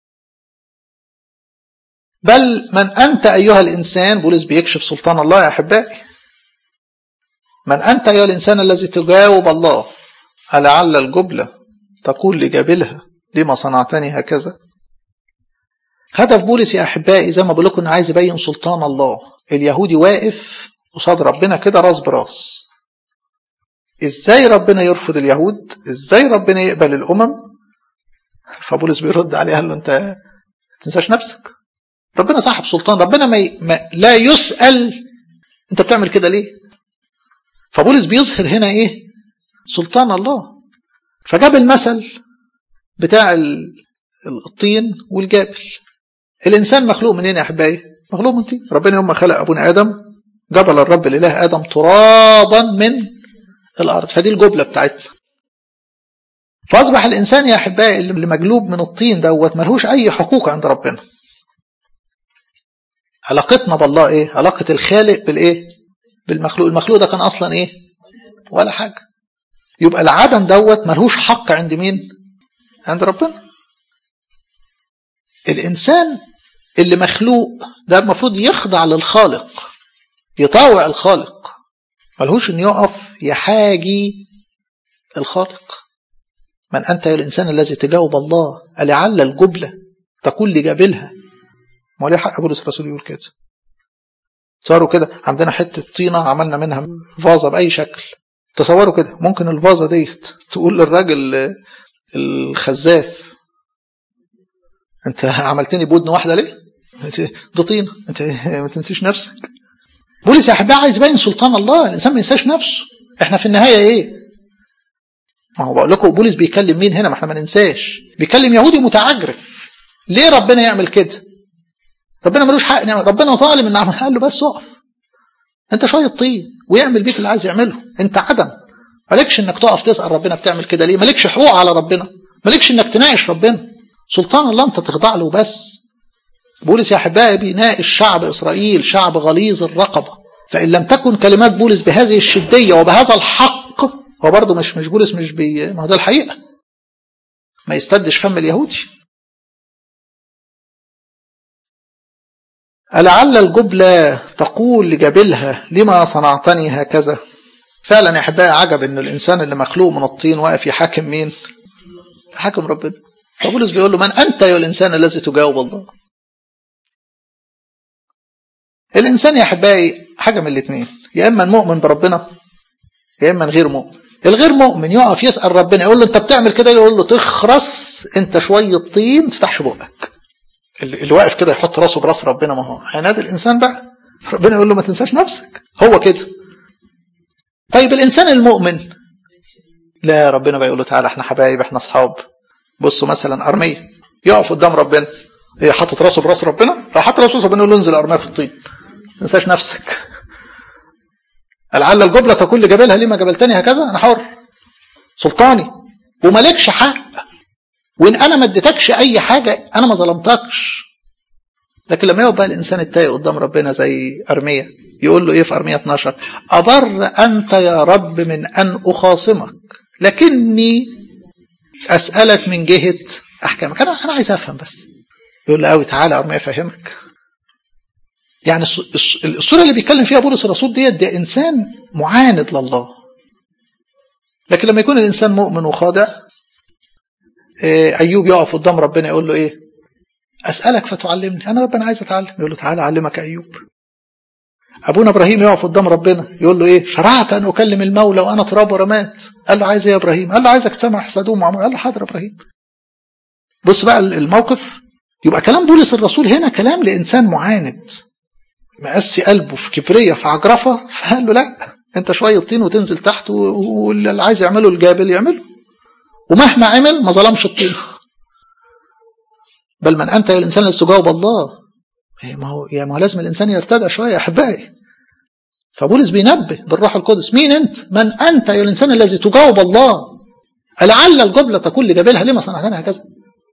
Speaker 1: بل من أنت أيها الإنسان بولس بيكشف سلطان الله يا أحبائي من أنت أيها الإنسان الذي تجاوب الله ألعل الجبلة تقول لجابلها لما صنعتني هكذا هدف بولس يا أحبائي زي ما بقول لكم عايز يبين سلطان الله اليهودي واقف قصاد ربنا كده راس براس ازاي ربنا يرفض اليهود ازاي ربنا يقبل الامم فبولس بيرد عليه قال له انت ما تنساش نفسك ربنا صاحب سلطان ربنا ما, ي... ما لا يسأل انت بتعمل كده ليه فبولس بيظهر هنا ايه سلطان الله فجاب المثل بتاع الطين والجبل الانسان مخلوق منين يا احبائي مخلوق من طين ربنا يوم ما خلق ابونا ادم جبل الرب الاله ادم ترابا من الارض فدي الجبله بتاعتنا فاصبح الانسان يا احبائي اللي مجلوب من الطين دوت ملهوش اي حقوق عند ربنا علاقتنا بالله ايه علاقة الخالق بالايه بالمخلوق المخلوق ده كان اصلا ايه ولا حاجة يبقى العدم دوت ملهوش حق عند مين عند ربنا الانسان اللي مخلوق ده المفروض يخضع للخالق يطاوع الخالق ملهوش ان يقف يحاجي الخالق من انت يا الانسان الذي تجاوب الله ألعل الجبلة تقول لجابلها ما ليه حق بولس الرسول يقول كده تصوروا كده عندنا حتة طينة عملنا منها فازة بأي شكل تصوروا كده ممكن الفازة ديت تقول للراجل الخزاف انت عملتني بودن واحدة ليه ده طينة انت ما تنسيش نفسك بولس يا احبائي عايز يبين سلطان الله الانسان ما ينساش نفسه احنا في النهاية ايه ما هو بقول لكم بولس بيكلم مين هنا ما احنا ما ننساش بيكلم يهودي متعجرف ليه ربنا يعمل كده ربنا ملوش حق نعمل ربنا ظالم ان عمل قال له بس اقف انت شويه طين ويعمل بيك اللي عايز يعمله انت عدم مالكش انك تقف تسال ربنا بتعمل كده ليه مالكش حقوق على ربنا مالكش انك تناقش ربنا سلطان الله انت تخضع له بس بولس يا احبائي بيناقش شعب اسرائيل شعب غليظ الرقبه فان لم تكن كلمات بولس بهذه الشديه وبهذا الحق هو برضه مش مش بولس مش بي ما هو ده الحقيقه ما يستدش فم اليهودي ألعل الجبلة تقول لجبلها لما صنعتني هكذا فعلا يا أحبائي عجب أن الإنسان اللي مخلوق من الطين واقف يحاكم مين حاكم ربنا فبولس بيقول له من أنت يا الإنسان الذي تجاوب الله الإنسان يا أحبائي حاجة من الاثنين يا إما مؤمن بربنا يا إما غير مؤمن الغير مؤمن يقف يسأل ربنا يقول له أنت بتعمل كده يقول له تخرس أنت شوية طين تفتحش بقك اللي واقف كده يحط راسه براس ربنا ما هو عناد الانسان بقى ربنا يقول له ما تنساش نفسك هو كده طيب الانسان المؤمن لا ربنا بقى يقول له تعالى احنا حبايب احنا اصحاب بصوا مثلا ارميه يقف قدام ربنا ايه حاطط راسه براس ربنا لو حط راسه ربنا يقول له انزل ارميه في الطين ما تنساش نفسك لعل الجبلة تكون لجبلها ليه ما جبلتني هكذا أنا حر سلطاني ومالكش حق وإن أنا ما اديتكش أي حاجة أنا ما ظلمتكش لكن لما يبقى الإنسان التاي قدام ربنا زي أرمية يقول له إيه في أرمية 12 أبر أنت يا رب من أن أخاصمك لكني أسألك من جهة أحكامك أنا أنا عايز أفهم بس يقول له قوي تعالى أرمية أفهمك يعني الصورة اللي بيتكلم فيها بولس الرسول ديت ده إنسان معاند لله لكن لما يكون الإنسان مؤمن وخاضع أيوب يقف قدام ربنا يقول له إيه أسألك فتعلمني أنا ربنا عايز أتعلم يقول له تعالى أعلمك أيوب أبونا إبراهيم يقف قدام ربنا يقول له إيه شرعت أن أكلم المولى وأنا تراب ورمات قال له عايز إيه يا إبراهيم قال له عايزك تسمع سدوم وعمر قال له حاضر يا إبراهيم بص بقى الموقف يبقى كلام بولس الرسول هنا كلام لإنسان معاند مقسي قلبه في كبرية في عجرفة فقال له لا انت شوية طين وتنزل تحت واللي عايز يعمله الجابل يعمله ومهما عمل ما ظلمش الطين بل من أنت يا الإنسان الذي تجاوب الله ما هو يا ما هو لازم الإنسان يرتدع شوية يا أحبائي فبولس بينبه بالروح القدس مين أنت من أنت يا الإنسان الذي تجاوب الله لعل الجبلة تكون لجبلها لما صنعتنا هكذا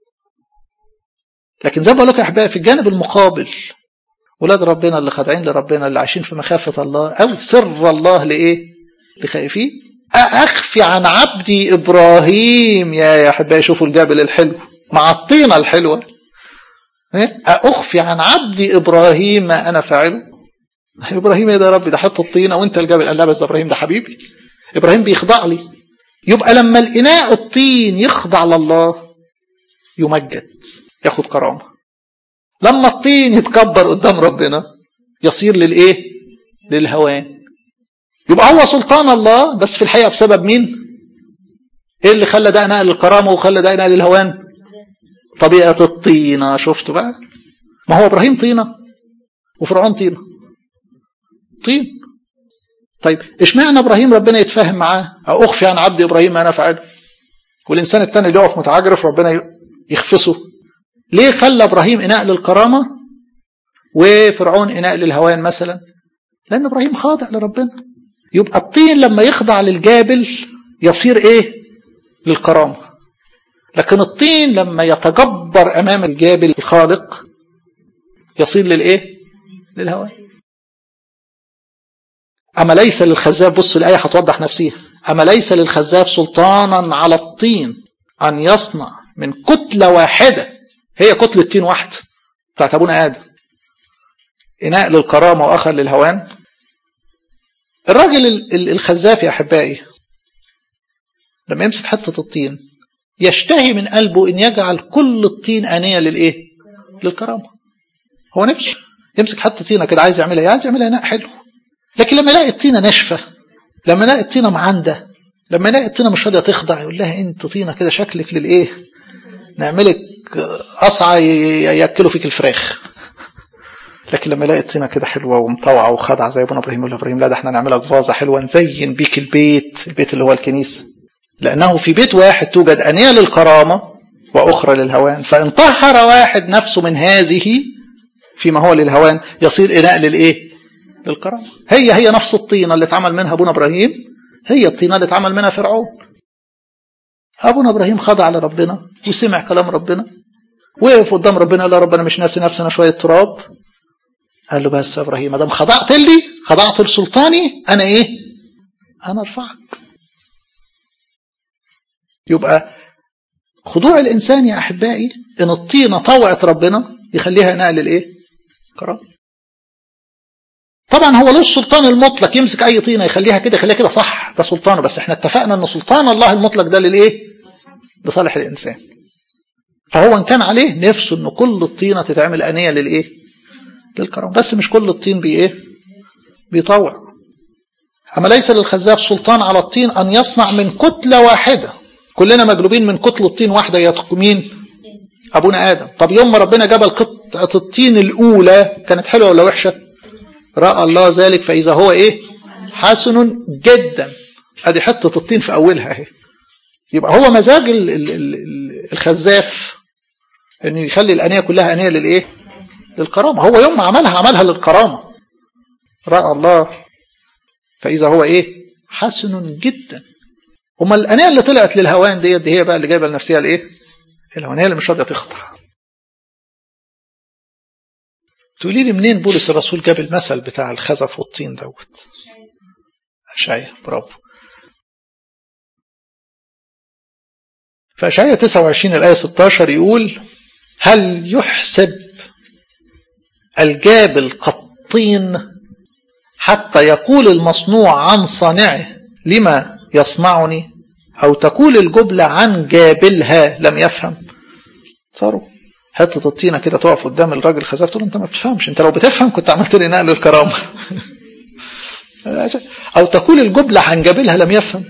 Speaker 1: لكن زي ما بقول لك يا أحبائي في الجانب المقابل ولاد ربنا اللي خاضعين لربنا اللي عايشين في مخافة الله أو سر الله لإيه لخائفين أخفي عن عبدي إبراهيم يا يا أحبائي شوفوا الجبل الحلو مع الطينة الحلوة أخفي عن عبدي إبراهيم ما أنا فاعله إبراهيم إيه ده يا رب ده حط الطينة وأنت الجبل قال لا بس إبراهيم ده حبيبي إبراهيم بيخضع لي يبقى لما الإناء الطين يخضع لله يمجد ياخد كرامة لما الطين يتكبر قدام ربنا يصير للإيه للهوان يبقى هو سلطان الله بس في الحقيقة بسبب مين ايه اللي خلى ده نقل الكرامة وخلى ده نقل الهوان طبيعة الطينة شفتوا بقى ما هو إبراهيم طينة وفرعون طينة طين طيب اشمعنى إبراهيم ربنا يتفاهم معاه أو أخفي عن عبد إبراهيم ما أنا فعله والإنسان التاني اللي يقف متعجرف ربنا يخفصه ليه خلى إبراهيم إناء للكرامة وفرعون إناء للهوان مثلا لأن إبراهيم خاضع لربنا يبقى الطين لما يخضع للجابل يصير إيه للكرامة لكن الطين لما يتجبر أمام الجابل الخالق يصير للإيه للهوان أما ليس للخزاف بص الآية هتوضح نفسها أما ليس للخزاف سلطانا على الطين أن يصنع من كتلة واحدة هي كتلة طين واحدة بتاعت أبونا آدم إناء للكرامة وآخر للهوان الراجل الخزاف يا أحبائي لما يمسك حتة الطين يشتهي من قلبه أن يجعل كل الطين آنية للإيه؟ للكرامة هو نفسه يمسك حتة طينة كده عايز يعملها عايز يعملها إناء حلو لكن لما يلاقي الطينة ناشفة لما يلاقي الطينة معندة لما يلاقي الطينة مش راضية تخضع يقول لها أنت طينة كده شكلك للإيه؟ نعملك قصعة يأكلوا فيك الفراخ لكن لما يلاقي الطينه كده حلوه ومطوعه وخاضعه زي ابونا ابراهيم يقول ابراهيم لا ده احنا نعملها فازه حلوه نزين بيك البيت البيت اللي هو الكنيسه لانه في بيت واحد توجد انيه للكرامه واخرى للهوان فان طهر واحد نفسه من هذه فيما هو للهوان يصير اناء للايه؟ للكرامه هي هي نفس الطينه اللي اتعمل منها ابونا ابراهيم هي الطينه اللي اتعمل منها فرعون ابونا ابراهيم خضع لربنا وسمع كلام ربنا وقف قدام ربنا قال له ربنا مش ناسي نفسنا شويه تراب قال له بس يا ابراهيم ما دام خضعت لي خضعت لسلطاني انا ايه انا ارفعك يبقى خضوع الانسان يا احبائي ان الطينه طوعت ربنا يخليها نقل الايه كرام طبعا هو له السلطان المطلق يمسك اي طينه يخليها كده يخليها كده صح ده سلطانه بس احنا اتفقنا ان سلطان الله المطلق ده للايه لصالح الانسان فهو ان كان عليه نفسه ان كل الطينه تتعمل انيه للايه للكرم بس مش كل الطين بي ايه بيطوع أما ليس للخزاف سلطان على الطين أن يصنع من كتلة واحدة كلنا مجلوبين من كتلة طين واحدة يتق مين أبونا آدم طب يوم ما ربنا جاب قطعة الطين الأولى كانت حلوة ولا وحشة رأى الله ذلك فإذا هو إيه حسن جدا أدي حتة الطين في أولها اهي يبقى هو مزاج الخزاف انه يخلي الانيه كلها انيه للايه للكرامة هو يوم ما عملها عملها للكرامة رأى الله فإذا هو إيه حسن جدا هما الأنية اللي طلعت للهوان ديت دي هي بقى اللي جايبة لنفسها الإيه الهوانية اللي مش راضية تخضع تقولي لي منين بولس الرسول جاب المثل بتاع الخزف والطين دوت أشعيا برافو فأشعيا 29 الآية 16 يقول هل يحسب الجابل كالطين حتى يقول المصنوع عن صانعه لما يصنعني أو تقول الجبلة عن جابلها لم يفهم صاروا حتة الطينة كده تقف قدام الراجل خزاف تقول انت ما بتفهمش انت لو بتفهم كنت عملت لي نقل الكرامة أو تقول الجبلة عن جابلها لم يفهم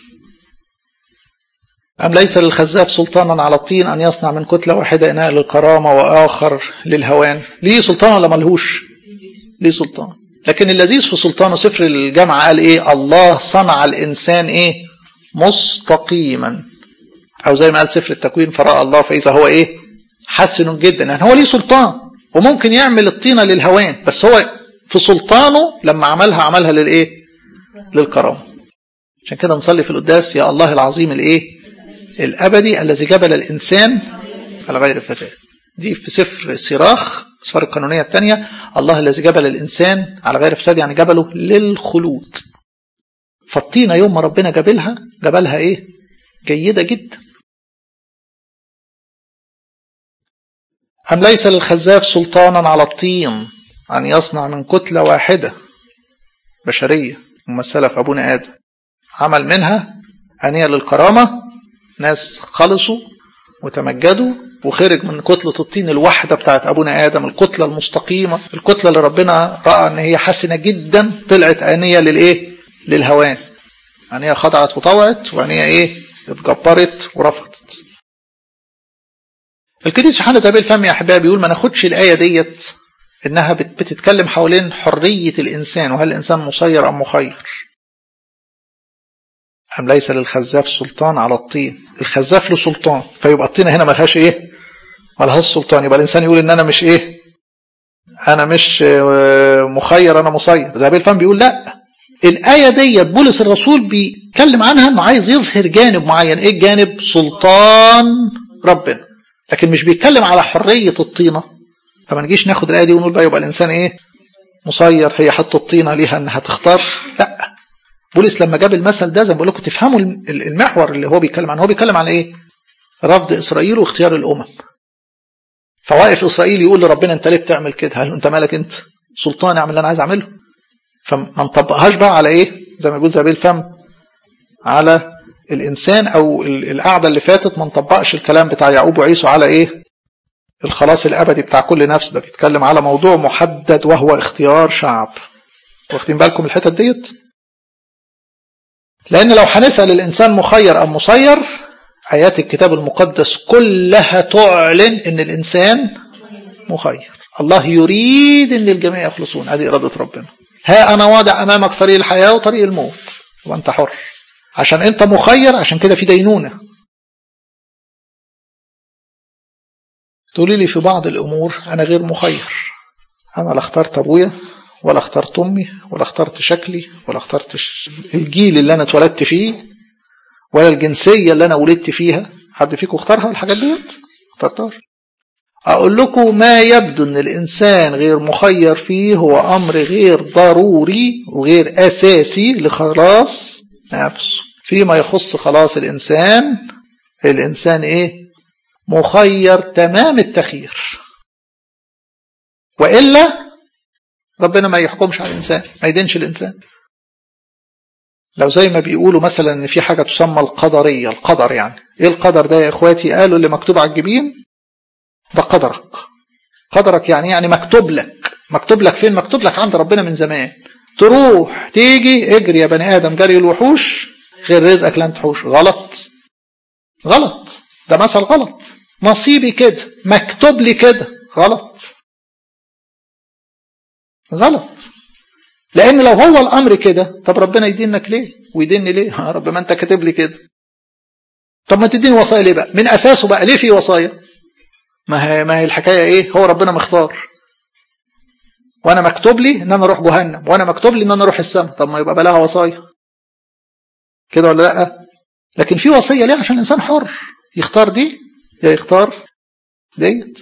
Speaker 1: أم ليس للخزاف سلطانا على الطين أن يصنع من كتلة واحدة إناء للكرامة وآخر للهوان ليه سلطان ولا ملهوش ليه سلطان لكن اللذيذ في سلطانه سفر الجامعة قال إيه الله صنع الإنسان إيه مستقيما أو زي ما قال سفر التكوين فرأى الله فإذا هو إيه حسن جدا يعني هو ليه سلطان وممكن يعمل الطينة للهوان بس هو في سلطانه لما عملها عملها للإيه للكرامة عشان كده نصلي في القداس يا الله العظيم الإيه الأبدي الذي جبل الإنسان على غير الفساد دي في سفر الصراخ السفر القانونية الثانية الله الذي جبل الإنسان على غير فساد يعني جبله للخلود فالطينة يوم ما ربنا جبلها جبلها إيه جيدة جدا أم ليس للخزاف سلطانا على الطين أن يصنع من كتلة واحدة بشرية ممثلة في أبونا آدم عمل منها أنية للكرامة ناس خلصوا وتمجدوا وخرج من كتلة الطين الواحدة بتاعت أبونا آدم الكتلة المستقيمة الكتلة اللي ربنا رأى أن هي حسنة جدا طلعت آنية للإيه؟ للهوان آنية خضعت وطوعت وآنية إيه؟ اتجبرت ورفضت القديس يوحنا زي الفم يا أحبابي بيقول ما ناخدش الآية ديت إنها بتتكلم حوالين حرية الإنسان وهل الإنسان مسير أم مخير أم ليس للخزاف سلطان على الطين الخزاف له سلطان فيبقى الطينة هنا ملهاش إيه ملهاش سلطان يبقى الإنسان يقول إن أنا مش إيه أنا مش مخير أنا مسير زي الفم بيقول لا الآية ديت بولس الرسول بيتكلم عنها إنه عايز يظهر جانب معين إيه الجانب سلطان ربنا لكن مش بيتكلم على حرية الطينة فما نجيش ناخد الآية دي ونقول بقى يبقى الإنسان إيه مسير هي حط الطينة ليها إنها تختار لا بولس لما جاب المثل ده زي ما بقول لكم تفهموا المحور اللي هو بيتكلم عنه هو بيتكلم عن ايه رفض اسرائيل واختيار الامم فواقف اسرائيل يقول لربنا انت ليه بتعمل كده هل انت مالك انت سلطان اعمل اللي انا عايز اعمله فما نطبقهاش بقى على ايه زي ما يقول زبيل الفم على الانسان او القعده اللي فاتت ما نطبقش الكلام بتاع يعقوب وعيسو على ايه الخلاص الابدي بتاع كل نفس ده بيتكلم على موضوع محدد وهو اختيار شعب واخدين بالكم الحتت ديت لأن لو هنسأل الإنسان مخير أم مسير آيات الكتاب المقدس كلها تعلن أن الإنسان مخير الله يريد أن الجميع يخلصون هذه إرادة ربنا ها أنا واضع أمامك طريق الحياة وطريق الموت وأنت حر عشان أنت مخير عشان كده في دينونة تقولي لي في بعض الأمور أنا غير مخير أنا لا اخترت أبويا ولا اخترت امي ولا اخترت شكلي ولا اخترت الجيل اللي انا اتولدت فيه ولا الجنسيه اللي انا ولدت فيها حد فيكم اختارها الحاجات ديت اخترتها اقول لكم ما يبدو ان الانسان غير مخير فيه هو امر غير ضروري وغير اساسي لخلاص نفسه فيما يخص خلاص الانسان الانسان ايه مخير تمام التخيير والا ربنا ما يحكمش على الإنسان ما يدينش الإنسان لو زي ما بيقولوا مثلا ان في حاجة تسمى القدرية القدر يعني ايه القدر ده يا اخواتي قالوا اللي مكتوب على الجبين ده قدرك قدرك يعني يعني مكتوب لك مكتوب لك فين مكتوب لك عند ربنا من زمان تروح تيجي اجري يا بني ادم جري الوحوش غير رزقك لن تحوش غلط غلط ده مثل غلط نصيبي كده مكتوب لي كده غلط غلط لان لو هو الامر كده طب ربنا يدينك ليه ويديني ليه يا رب ما انت كاتب لي كده طب ما تديني وصايا ليه بقى من اساسه بقى ليه في وصايا ما هي ما هي الحكايه ايه هو ربنا مختار وانا مكتوب لي ان انا اروح جهنم وانا مكتوب لي ان انا اروح السماء طب ما يبقى بلاها وصايا كده ولا لا لكن في وصيه ليه عشان الانسان حر يختار دي يا يختار ديت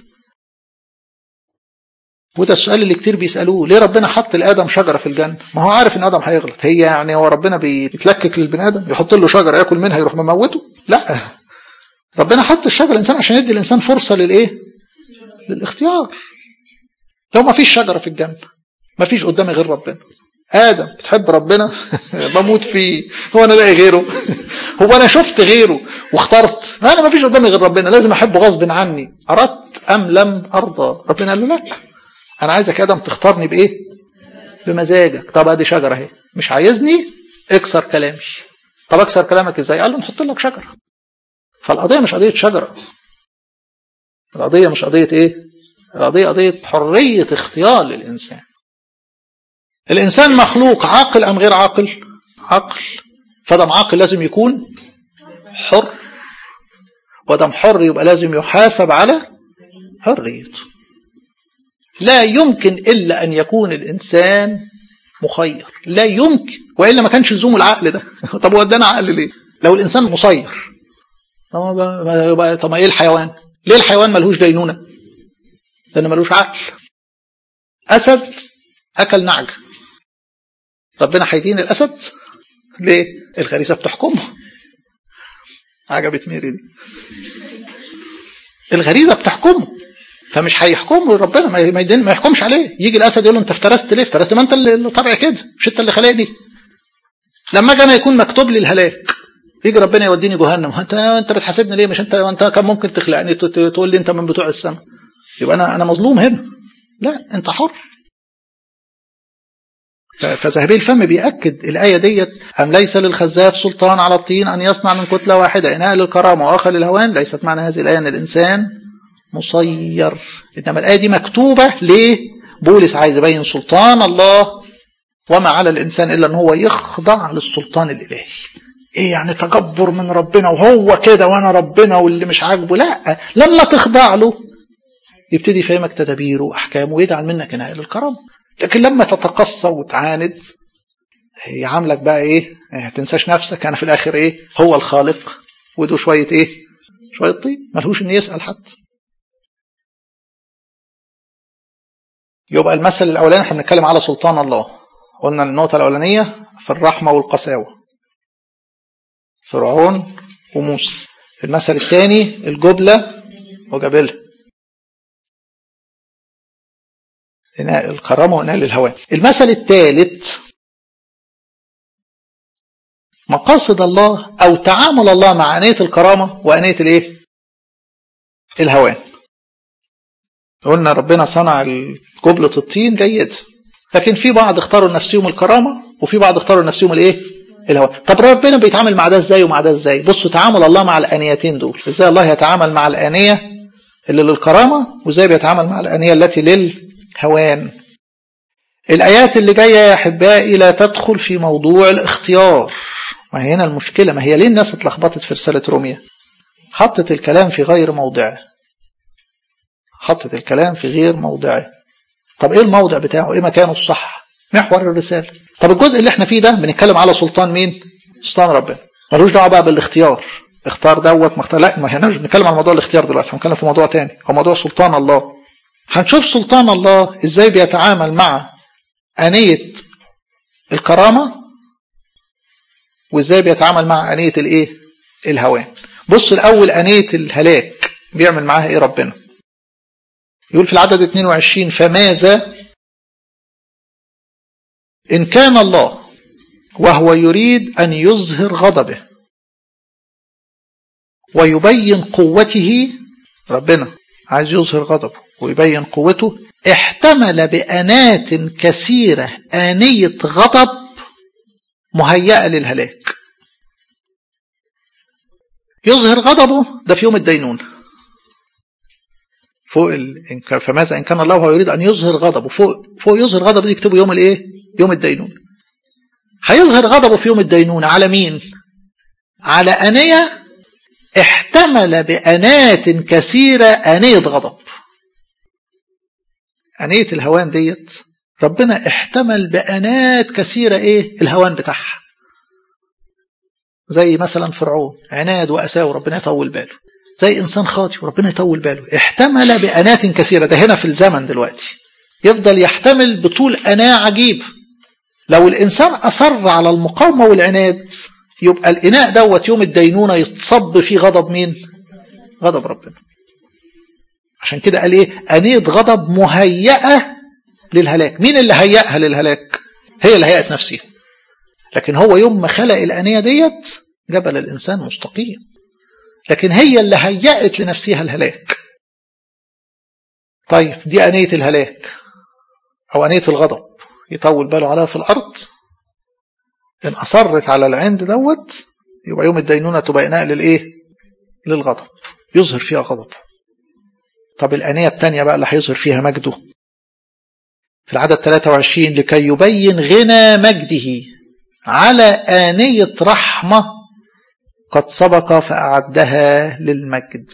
Speaker 1: وده السؤال اللي كتير بيسالوه ليه ربنا حط لادم شجره في الجنه ما هو عارف ان ادم هيغلط هي يعني هو ربنا بيتلكك للبني ادم يحط له شجره ياكل منها يروح مموته لا ربنا حط الشجره الانسان عشان يدي الانسان فرصه للايه للاختيار لو ما فيش شجره في الجنه ما فيش قدامي غير ربنا ادم بتحب ربنا بموت فيه هو انا الاقي غيره هو انا شفت غيره واخترت انا ما فيش قدامي غير ربنا لازم احبه غصب عني اردت ام لم ارضى ربنا قال له لا انا عايزك يا ادم تختارني بايه بمزاجك طب ادي شجره اهي مش عايزني اكسر كلامي طب اكسر كلامك ازاي قال له نحط لك شجره فالقضيه مش قضيه شجره القضيه مش قضيه ايه القضيه قضيه حريه اختيار للانسان الانسان مخلوق عاقل ام غير عاقل عقل فدم عاقل لازم يكون حر ودم حر يبقى لازم يحاسب على حريته لا يمكن إلا أن يكون الإنسان مخير لا يمكن وإلا ما كانش لزوم العقل ده طب ودانا عقل ليه لو الإنسان مسير طب ما إيه الحيوان ليه الحيوان ملهوش دينونة لأنه ملهوش عقل أسد أكل نعجة ربنا هيدين الأسد ليه الغريزة بتحكمه عجبت ميري دي الغريزة بتحكمه فمش هيحكم ربنا ما يدين ما يحكمش عليه يجي الاسد يقول له انت افترست ليه افترست ما انت اللي طبع كده مش انت اللي خلق دي لما اجي انا يكون مكتوب لي الهلاك يجي ربنا يوديني جهنم انت انت بتحاسبني ليه مش انت انت كان ممكن تخلقني تقول لي انت من بتوع السماء يبقى انا انا مظلوم هنا لا انت حر فذهبي الفم بيأكد الآية ديت أم ليس للخزاف سلطان على الطين أن يصنع من كتلة واحدة إناء للكرامة وآخر للهوان ليست معنى هذه الآية أن الإنسان مسير إنما الآية دي مكتوبة ليه بولس عايز يبين سلطان الله وما على الإنسان إلا أن هو يخضع للسلطان الإلهي إيه يعني تجبر من ربنا وهو كده وأنا ربنا واللي مش عاجبه لا لما تخضع له يبتدي يفهمك تدابيره وأحكامه ويجعل منك إناء للكرم لكن لما تتقصى وتعاند يعاملك بقى إيه ما تنساش نفسك أنا في الآخر إيه هو الخالق وده شوية إيه شوية طين ملهوش إن يسأل حتى يبقى المثل الأولاني احنا بنتكلم على سلطان الله قلنا النقطة الأولانية في الرحمة والقساوة فرعون وموسى المثل الثاني الجبلة وجبلها إناء الكرامة وإناء للهوان المثل الثالث مقاصد الله أو تعامل الله مع أنية الكرامة وأنية الإيه؟ الهوان قلنا ربنا صنع جبلة الطين جيد لكن في بعض اختاروا لنفسهم الكرامة وفي بعض اختاروا لنفسهم الايه الهوى طب ربنا بيتعامل مع ده ازاي ومع ده ازاي بصوا تعامل الله مع الانيتين دول ازاي الله يتعامل مع الانية اللي للكرامة وازاي بيتعامل مع الانية التي للهوان الايات اللي جاية يا احبائي لا تدخل في موضوع الاختيار ما هي هنا المشكلة ما هي ليه الناس اتلخبطت في رسالة روميا حطت الكلام في غير موضعه حطت الكلام في غير موضعه طب ايه الموضع بتاعه ايه مكانه الصح محور الرسالة طب الجزء اللي احنا فيه ده بنتكلم على سلطان مين سلطان ربنا ملوش دعوه بقى بالاختيار اختار دوت مختار لا ما احنا مش بنتكلم عن موضوع الاختيار دلوقتي هنتكلم في موضوع تاني هو موضوع سلطان الله هنشوف سلطان الله ازاي بيتعامل مع أنية الكرامة وازاي بيتعامل مع أنية الايه الهوان بص الاول أنية الهلاك بيعمل معاها ايه ربنا يقول في العدد 22 فماذا إن كان الله وهو يريد أن يظهر غضبه ويبين قوته ربنا عايز يظهر غضبه ويبين قوته احتمل بأنات كثيرة آنية غضب مهيئة للهلاك يظهر غضبه ده في يوم الدينونه فوق ال... فماذا ان كان الله هو يريد ان يظهر غضبه فوق فوق يظهر غضبه دي يكتبوا يوم الايه؟ يوم الدينون. هيظهر غضبه في يوم الدينون على مين؟ على أنية احتمل بأنات كثيرة أنية غضب. أنية الهوان ديت ربنا احتمل بأنات كثيرة ايه الهوان بتاعها زي مثلا فرعون عناد وأساء وربنا يطول باله زي إنسان خاطي وربنا يطول باله احتمل بأنات كثيرة ده هنا في الزمن دلوقتي يفضل يحتمل بطول أناة عجيب لو الإنسان أصر على المقاومة والعناد يبقى الإناء دوت يوم الدينونة يتصب فيه غضب مين غضب ربنا عشان كده قال ايه أنية غضب مهيئة للهلاك مين اللي هيئها للهلاك هي اللي هيئت نفسها لكن هو يوم ما خلق الأنية ديت جبل الإنسان مستقيم لكن هي اللي هيئت لنفسها الهلاك طيب دي أنية الهلاك أو أنية الغضب يطول باله عليها في الأرض إن أصرت على العند دوت يبقى يوم الدينونة تبقى إناء للإيه للغضب يظهر فيها غضب طب الأنية التانية بقى اللي هيظهر فيها مجده في العدد 23 لكي يبين غنى مجده على آنية رحمة قد سبق فأعدها للمجد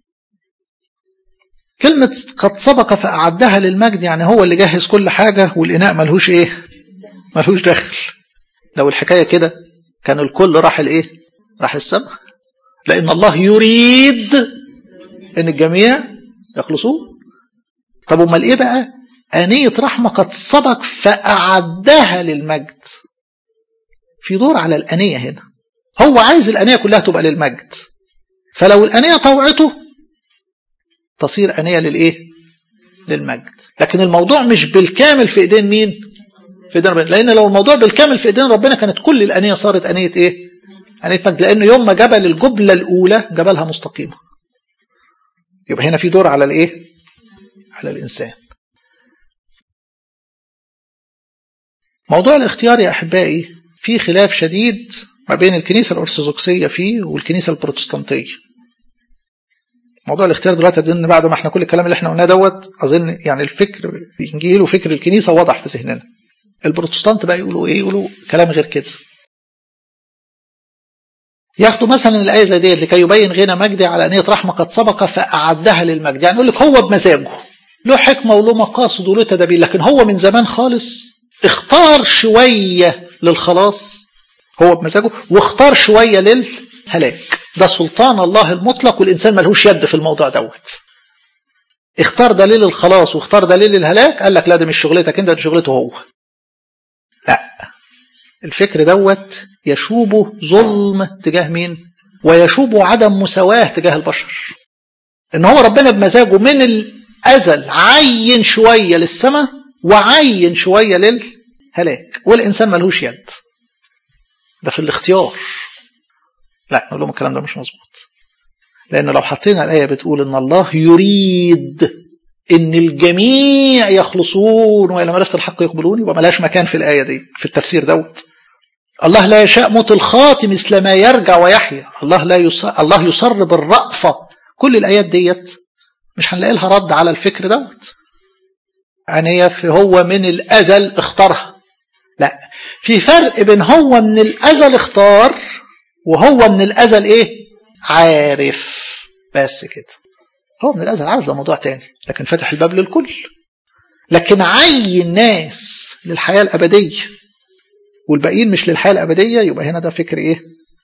Speaker 1: كلمة قد سبق فأعدها للمجد يعني هو اللي جهز كل حاجة والإناء ملهوش إيه ملهوش دخل لو الحكاية كده كان الكل راح الإيه راح السماء لأن الله يريد أن الجميع يخلصون طب امال إيه بقى آنية رحمة قد سبق فأعدها للمجد في دور على الأنية هنا هو عايز الأنية كلها تبقى للمجد فلو الأنية طوعته تصير أنية للإيه للمجد لكن الموضوع مش بالكامل في إيدين مين في إيدين ربنا لأن لو الموضوع بالكامل في إيدين ربنا كانت كل الأنية صارت أنية إيه أنية مجد لأنه يوم ما جبل الجبلة الأولى جبلها مستقيمة يبقى هنا في دور على الإيه على الإنسان موضوع الاختيار يا أحبائي في خلاف شديد ما بين الكنيسة الأرثوذكسية فيه والكنيسة البروتستانتية موضوع الاختيار دلوقتي أظن بعد ما احنا كل الكلام اللي احنا قلناه دوت أظن يعني الفكر في الإنجيل وفكر الكنيسة واضح في ذهننا البروتستانت بقى يقولوا إيه يقولوا كلام غير كده ياخدوا مثلا الآية زي ديت لكي يبين غنى مجدي على أنية رحمة قد سبق فأعدها للمجد يعني يقول لك هو بمزاجه له حكمة وله مقاصد وله تدابير لكن هو من زمان خالص اختار شوية للخلاص هو بمزاجه واختار شوية للهلاك ده سلطان الله المطلق والإنسان ملهوش يد في الموضوع دوت اختار دليل الخلاص واختار دليل الهلاك قال لك لا ده مش شغلتك انت دي شغلته هو لا الفكر دوت يشوبه ظلم تجاه مين ويشوبه عدم مساواة تجاه البشر ان هو ربنا بمزاجه من الأزل عين شوية للسماء وعين شوية للهلاك والإنسان ملهوش يد ده في الاختيار لا نقول لهم الكلام ده مش مظبوط لأن لو حطينا الآية بتقول إن الله يريد إن الجميع يخلصون وإلى معرفة الحق يقبلون يبقى ملاش مكان في الآية دي في التفسير دوت الله لا يشاء موت الخاطئ مثل ما يرجع ويحيا الله لا يصر الله يصر بالرأفة كل الآيات ديت مش هنلاقي لها رد على الفكر دوت يعني هو من الأزل اختارها لا في فرق بين هو من الأزل اختار وهو من الأزل ايه عارف بس كده هو من الأزل عارف ده موضوع تاني لكن فتح الباب للكل لكن عين ناس للحياة الأبدية والباقيين مش للحياة الأبدية يبقى هنا ده فكر ايه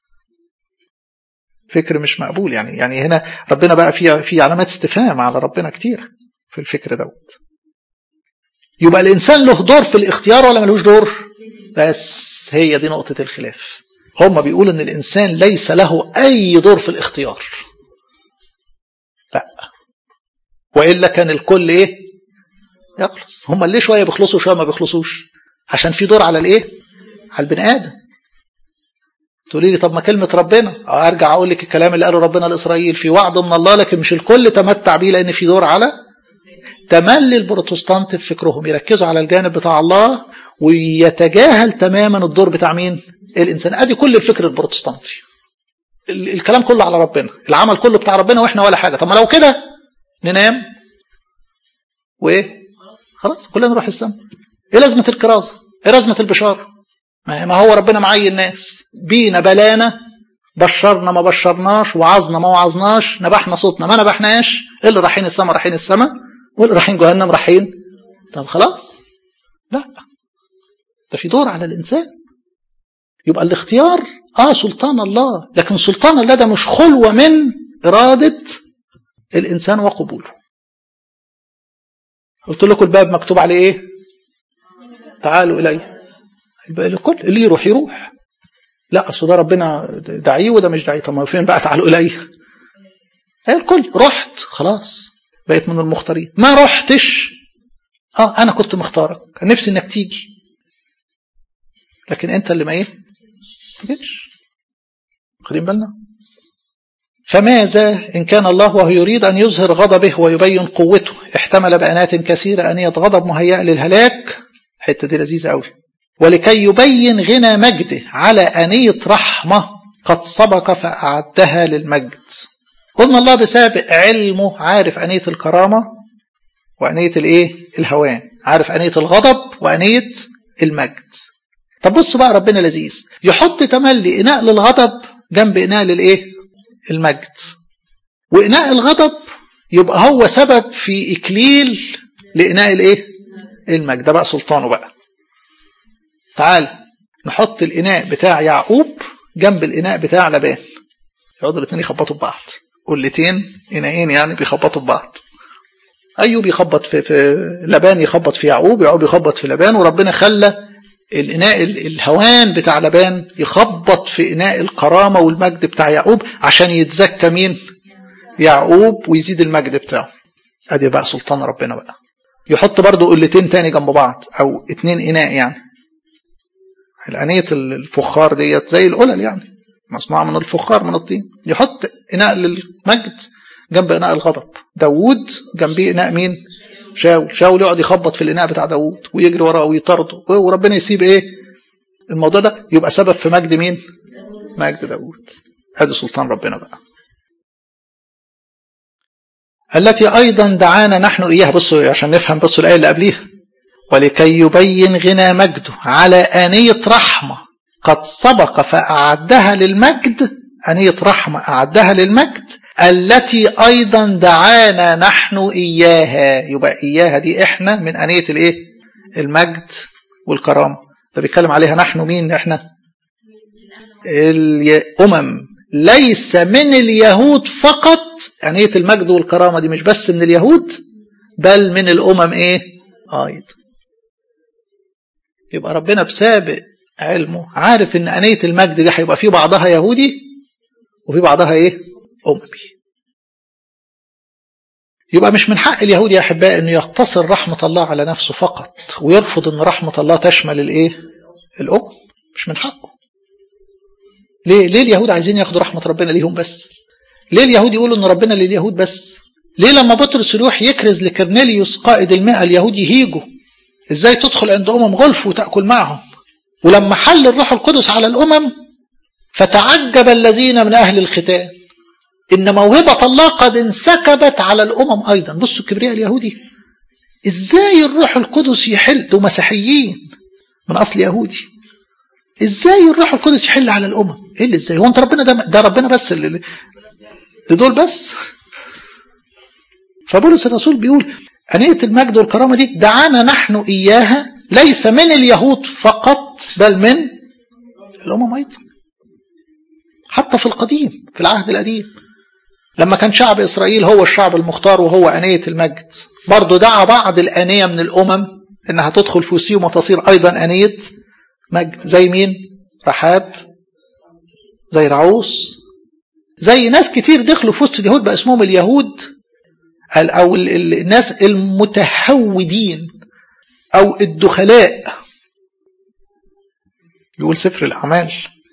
Speaker 1: فكر مش مقبول يعني يعني هنا ربنا بقى في في علامات استفهام على ربنا كتير في الفكر دوت يبقى الإنسان له دور في الاختيار ولا ملوش دور بس هي دي نقطة الخلاف هم بيقولوا ان الإنسان ليس له أي دور في الاختيار لا وإلا كان الكل إيه يخلص هم ليه شوية بيخلصوا شوية ما بيخلصوش عشان في دور على الإيه على البني آدم تقولي لي طب ما كلمة ربنا أرجع أقول لك الكلام اللي قاله ربنا لإسرائيل في وعد من الله لكن مش الكل تمتع بيه لأن في دور على تملي البروتستانت في فكرهم يركزوا على الجانب بتاع الله ويتجاهل تماما الدور بتاع مين الإنسان أدي كل الفكر البروتستانتي الكلام كله على ربنا العمل كله بتاع ربنا وإحنا ولا حاجة طب ما لو كده ننام وإيه خلاص كلنا نروح السماء إيه لازمة الكرازة إيه لازمة البشارة ما هو ربنا معين الناس بينا بلانا بشرنا ما بشرناش وعظنا ما وعظناش نبحنا صوتنا ما نبحناش اللي رايحين السماء رايحين السماء واللي رايحين جهنم رايحين طب خلاص لا ده في دور على الإنسان يبقى الاختيار آه سلطان الله لكن سلطان الله ده مش خلوة من إرادة الإنسان وقبوله قلت لكم الباب مكتوب عليه إيه تعالوا إلي يبقى الكل اللي يروح يروح لا أصل ده ربنا دعيه وده مش دعيه طب ما فين بقى تعالوا إلي الكل رحت خلاص بقيت من المختارين ما رحتش اه انا كنت مختارك كان نفسي انك تيجي لكن انت اللي ما ايه ما جيتش خدين بالنا فماذا إن كان الله وهو يريد أن يظهر غضبه ويبين قوته احتمل بأنات كثيرة أنية غضب مهيئة للهلاك الحتة دي لذيذة أوي ولكي يبين غنى مجده على أنية رحمة قد سبق فأعدها للمجد قلنا الله بسابق علمه عارف أنية الكرامة وأنية الإيه؟ الهوان عارف أنية الغضب وأنية المجد طب بص بقى ربنا لذيذ يحط تملي إناء للغضب جنب إناء للإيه؟ المجد وإناء الغضب يبقى هو سبب في إكليل لإناء الإيه؟ المجد ده بقى سلطانه بقى تعال نحط الإناء بتاع يعقوب جنب الإناء بتاع لبان يقعدوا الاثنين يخبطوا ببعض قلتين إناءين يعني بيخبطوا ببعض أيوب يخبط في, في لبان يخبط في يعقوب يعقوب يخبط في لبان وربنا خلى الإناء الهوان بتاع لبان يخبط في إناء الكرامة والمجد بتاع يعقوب عشان يتزكى مين يعقوب ويزيد المجد بتاعه ادي بقى سلطان ربنا بقى يحط برضو قلتين تاني جنب بعض او اتنين اناء يعني الانية الفخار ديت زي القلل يعني مصنوعة من الفخار من الطين يحط اناء للمجد جنب اناء الغضب داوود جنبيه اناء مين شاول شاول يقعد يخبط في الاناء بتاع داوود ويجري وراه ويطرده وربنا يسيب ايه الموضوع ده يبقى سبب في مجد مين مجد داوود هذا سلطان ربنا بقى التي أيضا دعانا نحن إياها بصوا عشان نفهم بصوا الآية اللي قبليها ولكي يبين غنى مجده على آنية رحمة قد سبق فأعدها للمجد آنية رحمة أعدها للمجد التي أيضا دعانا نحن إياها يبقى إياها دي إحنا من آنية الإيه المجد والكرامة ده بيتكلم عليها نحن مين إحنا الأمم ليس من اليهود فقط أنية المجد والكرامة دي مش بس من اليهود بل من الأمم إيه أيضا يبقى ربنا بسابق علمه عارف ان أنية المجد دي هيبقى في بعضها يهودي وفي بعضها ايه أممي يبقى مش من حق اليهودي يا أحبائي أنه يقتصر رحمة الله على نفسه فقط ويرفض أن رحمة الله تشمل الإيه الأم مش من حقه ليه ليه اليهود عايزين ياخدوا رحمة ربنا ليهم بس ليه اليهود يقولوا أن ربنا لليهود بس ليه لما بطرس يروح يكرز لكرنيليوس قائد المئة اليهود يهيجوا ازاي تدخل عند أمم غلف وتأكل معهم ولما حل الروح القدس على الأمم فتعجب الذين من أهل الختان إن موهبة الله قد انسكبت على الأمم أيضا بصوا الكبرياء اليهودي إزاي الروح القدس يحل دول مسيحيين من أصل يهودي إزاي الروح القدس يحل على الأمم إيه اللي إزاي هو أنت ربنا ده, ده ربنا بس اللي دول بس فبولس الرسول بيقول أنية المجد والكرامة دي دعانا نحن إياها ليس من اليهود فقط بل من الأمم أيضا حتى في القديم في العهد القديم لما كان شعب إسرائيل هو الشعب المختار وهو أنية المجد برضه دعا بعض الأنية من الأمم إنها تدخل في وسيم وتصير أيضا أنية مجد زي مين رحاب زي رعوس زي ناس كتير دخلوا في وسط اليهود بقى اسمهم اليهود أو الناس المتهودين أو الدخلاء يقول سفر الأعمال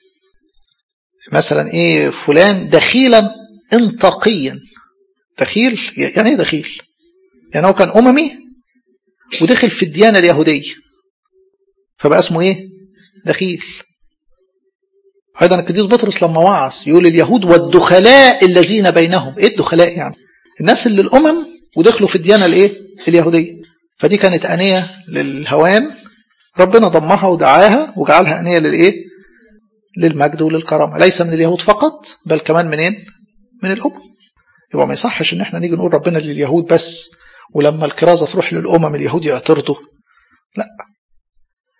Speaker 1: مثلا إيه فلان دخيلا انتقيا دخيل يعني ايه دخيل يعني هو كان أممي ودخل في الديانة اليهودية فبقى اسمه ايه دخيل أيضا القديس بطرس لما وعظ يقول اليهود والدخلاء الذين بينهم ايه الدخلاء يعني الناس اللي الأمم ودخلوا في الديانة الايه اليهودية فدي كانت أنية للهوان ربنا ضمها ودعاها وجعلها أنية للإيه للمجد وللكرامة ليس من اليهود فقط بل كمان منين من الأمم يبقى ما يصحش ان احنا نيجي نقول ربنا لليهود بس ولما الكرازة تروح للأمم اليهود يعترضوا لا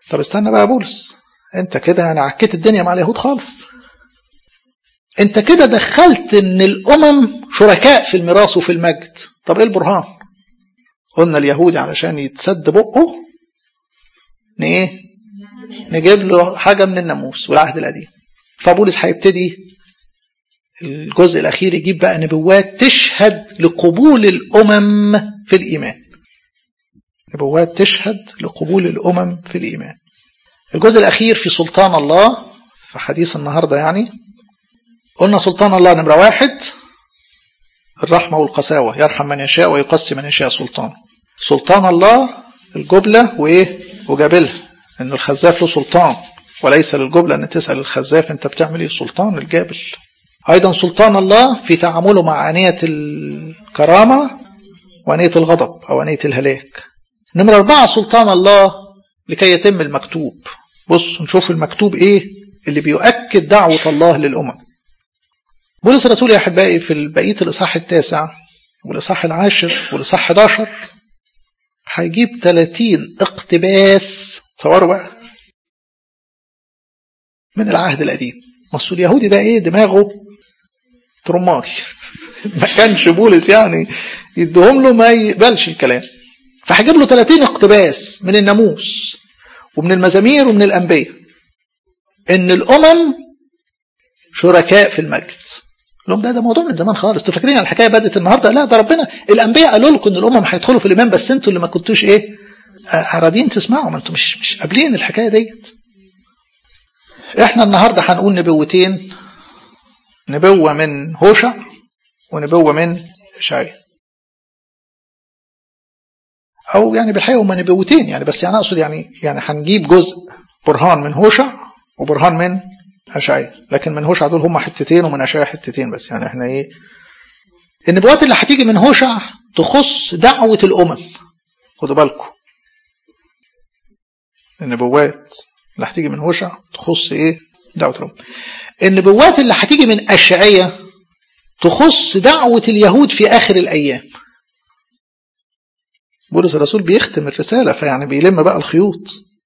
Speaker 1: طب استنى بقى يا بولس انت كده يعني عكيت الدنيا مع اليهود خالص انت كده دخلت ان الامم شركاء في الميراث وفي المجد طب ايه البرهان قلنا اليهودي علشان يتسد بقه ن ايه نجيب له حاجه من الناموس والعهد القديم فبولس هيبتدي الجزء الاخير يجيب بقى نبوات تشهد لقبول الامم في الايمان نبوات تشهد لقبول الامم في الايمان الجزء الاخير في سلطان الله في حديث النهارده يعني قلنا سلطان الله نمرة واحد الرحمة والقساوة يرحم من يشاء ويقسي من يشاء سلطان سلطان الله الجبلة وإيه وجابلها إن الخزاف له سلطان وليس للجبلة أن تسأل الخزاف أنت بتعمل إيه سلطان الجابل أيضا سلطان الله في تعامله مع أنية الكرامة وأنية الغضب أو أنية الهلاك نمرة أربعة سلطان الله لكي يتم المكتوب بص نشوف المكتوب إيه اللي بيؤكد دعوة الله للأمم بولس الرسول يا أحبائي في بقية الإصحاح التاسع والإصحاح العاشر والإصحاح 11 هيجيب 30 اقتباس تصوروا بقى من العهد القديم بصوا اليهودي ده ايه دماغه ترماي ما كانش بولس يعني يديهم له ما يقبلش الكلام فهجيب له 30 اقتباس من الناموس ومن المزامير ومن الانبياء ان الامم شركاء في المجد لهم ده ده موضوع من زمان خالص انتوا فاكرين الحكايه بدات النهارده لا ده ربنا الانبياء قالوا لكم ان الامم هيدخلوا في الايمان بس انتوا اللي ما كنتوش ايه راضيين تسمعوا ما انتوا مش مش قابلين الحكايه ديت احنا النهارده هنقول نبوتين نبوه من هوشع ونبوه من اشعياء او يعني بالحقيقه هما نبوتين يعني بس يعني اقصد يعني يعني هنجيب جزء برهان من هوشع وبرهان من اشعياء لكن من هوشع دول هم حتتين ومن اشعياء حتتين بس يعني احنا ايه النبوات اللي هتيجي من هوشع تخص دعوة الأمم خدوا بالكم النبوات اللي هتيجي من هوشع تخص ايه دعوة الأمم النبوات اللي هتيجي من أشعية تخص دعوة اليهود في آخر الأيام بولس الرسول بيختم الرسالة فيعني بيلم بقى الخيوط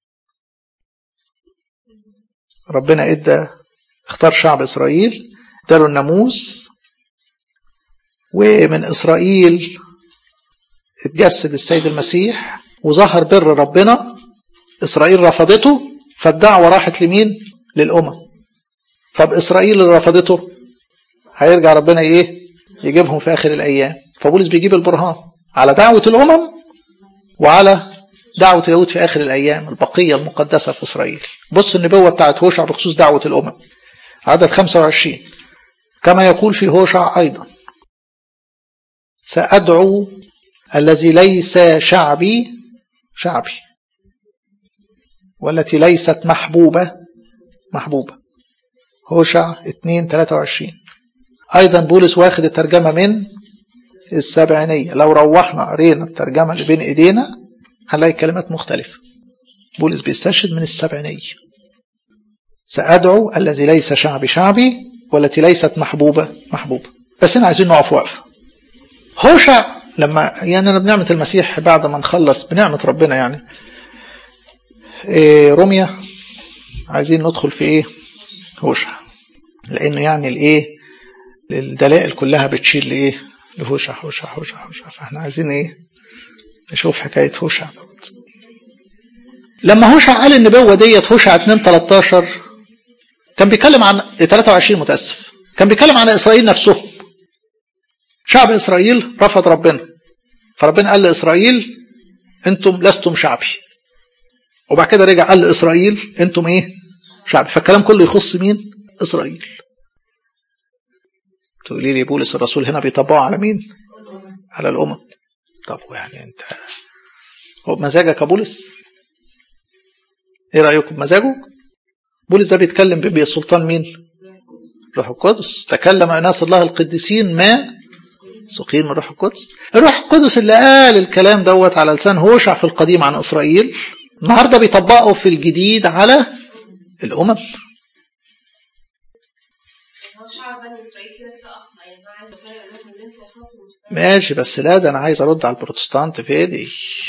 Speaker 1: ربنا ادى اختار شعب اسرائيل اداله الناموس ومن اسرائيل اتجسد السيد المسيح وظهر بر ربنا اسرائيل رفضته فالدعوه راحت لمين للامم طب اسرائيل اللي رفضته هيرجع ربنا ايه يجيبهم في اخر الايام فبولس بيجيب البرهان على دعوه الامم وعلى دعوة اليهود في آخر الأيام البقية المقدسة في إسرائيل بص النبوة بتاعت هوشع بخصوص دعوة الأمم عدد 25 كما يقول في هوشع أيضا سأدعو الذي ليس شعبي شعبي والتي ليست محبوبة محبوبة هوشع 2 23 أيضا بولس واخد الترجمة من السبعينية لو روحنا قرينا الترجمة اللي بين إيدينا هنلاقي كلمات مختلفة بولس بيستشهد من السبعينية سأدعو الذي ليس شعبي شعبي والتي ليست محبوبة محبوبة بس هنا عايزين نقف وقفة هوشع لما يعني أنا بنعمة المسيح بعد ما نخلص بنعمة ربنا يعني إيه رمية عايزين ندخل في ايه هوشع لانه يعني الايه الدلائل كلها بتشير لايه لهوشع هوشع هوشع هوشع فاحنا عايزين ايه نشوف حكاية هوشع دوت لما هوشع قال النبوة ديت هوشع 2 13 كان بيتكلم عن 23 متأسف كان بيتكلم عن إسرائيل نفسهم شعب إسرائيل رفض ربنا فربنا قال لإسرائيل أنتم لستم شعبي وبعد كده رجع قال لإسرائيل أنتم إيه شعبي فالكلام كله يخص مين إسرائيل تقولي لي بولس الرسول هنا بيطبقوا على مين على الأمم طب يعني انت هو مزاجك يا بولس ايه رايكم مزاجه بولس ده بيتكلم بسلطان مين روح القدس تكلم اناس الله القديسين ما سقين من روح القدس الروح القدس اللي قال الكلام دوت على لسان هوشع في القديم عن اسرائيل النهارده بيطبقه في الجديد على الامم
Speaker 2: شعب بني اسرائيل كده كده اخطا يعني انا عايز افرق لهم ان انتوا وصلتوا
Speaker 1: ماشي بس لا ده انا عايز ارد على البروتستانت في ايدي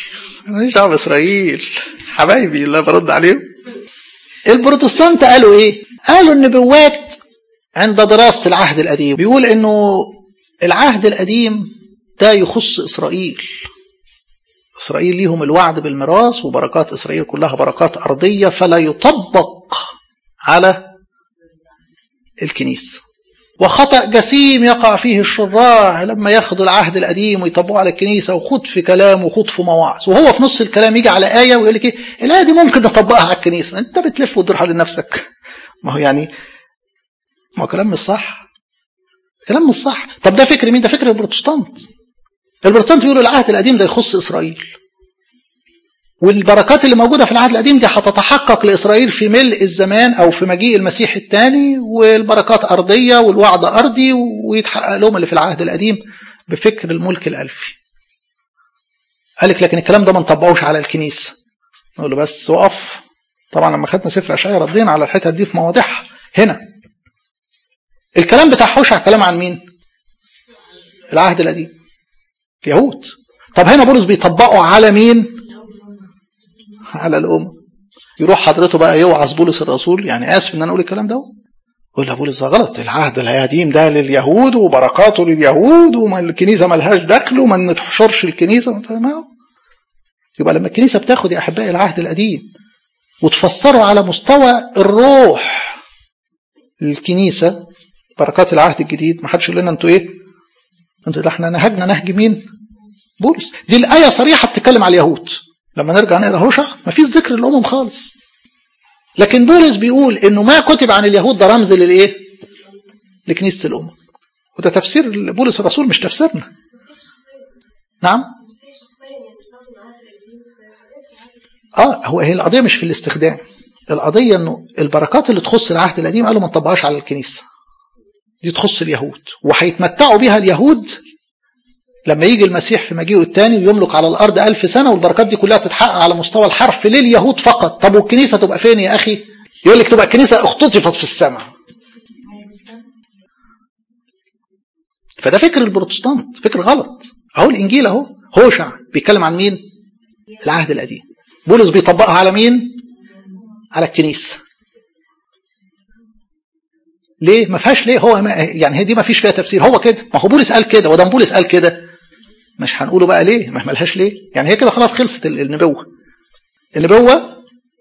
Speaker 1: ماليش دعوه باسرائيل حبايبي اللي برد عليهم
Speaker 3: البروتستانت قالوا ايه قالوا النبوات عند دراسة العهد القديم بيقول انه العهد القديم ده يخص اسرائيل اسرائيل ليهم الوعد بالميراث وبركات اسرائيل كلها بركات ارضيه فلا يطبق على الكنيسه وخطأ جسيم يقع فيه الشراع لما ياخدوا العهد القديم ويطبقوا على الكنيسة وخد في كلام وخد في مواعظ وهو في نص الكلام يجي على آية ويقول لك إيه الآية دي ممكن نطبقها على الكنيسة أنت بتلف وتدور حول نفسك ما هو يعني ما هو كلام مش صح كلام مش صح طب ده فكر مين ده فكر البروتستانت البروتستانت بيقولوا العهد القديم ده يخص إسرائيل والبركات اللي موجودة في العهد القديم دي هتتحقق لإسرائيل في ملء الزمان أو في مجيء المسيح الثاني والبركات أرضية والوعد أرضي ويتحقق لهم اللي في العهد القديم بفكر الملك الألفي قال لك لكن الكلام ده ما نطبقوش على الكنيسة نقول له بس وقف طبعا لما خدنا سفر أشعياء ردينا على الحتت دي في مواضيعها هنا الكلام بتاع حوشع كلام عن مين العهد القديم يهود طب هنا بولس بيطبقوا على مين على الأمة يروح حضرته بقى يوعظ بولس الرسول يعني آسف إن أنا أقول الكلام ده يقول له بولس ده غلط العهد القديم ده لليهود وبركاته لليهود وما الكنيسة ملهاش دخل وما نتحشرش الكنيسة ما يبقى لما الكنيسة بتاخد يا أحبائي العهد القديم وتفسره على مستوى الروح للكنيسة بركات العهد الجديد ما حدش يقول لنا انتوا ايه انتوا ده احنا نهجنا نهج مين بولس دي الآية صريحة بتتكلم على اليهود لما نرجع نقرا هوشع مفيش ذكر للامم خالص لكن بولس بيقول انه ما كتب عن اليهود ده رمز للايه لكنيسه الامم وده تفسير بولس الرسول مش تفسيرنا نعم اه هو هي القضيه مش في الاستخدام القضيه انه البركات اللي تخص العهد القديم قالوا ما نطبقهاش على الكنيسه دي تخص اليهود وهيتمتعوا بها اليهود لما يجي المسيح في مجيئه الثاني ويملك على الارض ألف سنه والبركات دي كلها تتحقق على مستوى الحرف لليهود فقط طب والكنيسه تبقى فين يا اخي يقول لك تبقى الكنيسه اختطفت في السماء فده فكر البروتستانت فكر غلط اهو الانجيل اهو هوشع بيتكلم عن مين العهد القديم بولس بيطبقها على مين على الكنيسه ليه ما فيهاش ليه هو ما يعني هي دي ما فيش فيها تفسير هو كده ما هو بولس قال كده ودام بولس قال كده مش هنقوله بقى ليه ما ملهاش ليه يعني هي كده خلاص خلصت النبوه النبوه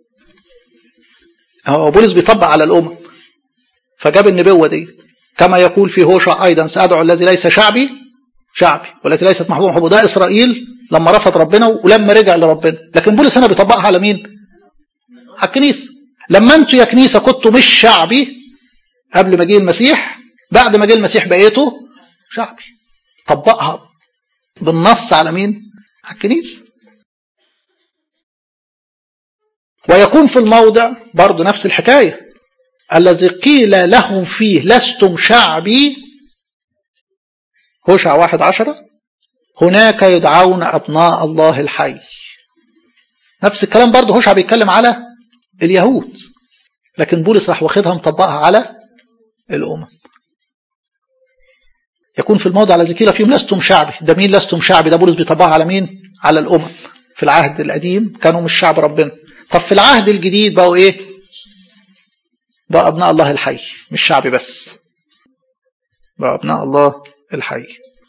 Speaker 3: هو بولس بيطبق على الامم فجاب النبوه دي كما يقول في هوشع ايضا سادعو الذي ليس شعبي شعبي والتي ليست محبوبه محبوبه ده اسرائيل لما رفض ربنا ولما رجع لربنا لكن بولس هنا بيطبقها على مين على الكنيسه لما انتوا يا كنيسه كنتوا مش شعبي قبل مجيء المسيح بعد ما جه المسيح بقيته شعبي طبقها بالنص على مين على الكنيسه ويكون في الموضع برضه نفس الحكايه الذي قيل لهم فيه لستم شعبي هوشع واحد عشرة هناك يدعون أبناء الله الحي نفس الكلام برضه هوشع بيتكلم على اليهود لكن بولس راح واخدها مطبقها على الأمم يكون في الموضع الذي قيل فيهم لستم شعبي ده مين لستم شعبي ده بولس بيطبقها على مين على الأمم في العهد القديم كانوا مش شعب ربنا طب في العهد الجديد بقوا ايه بقى أبناء الله الحي مش شعبي بس بقى أبناء الله الحي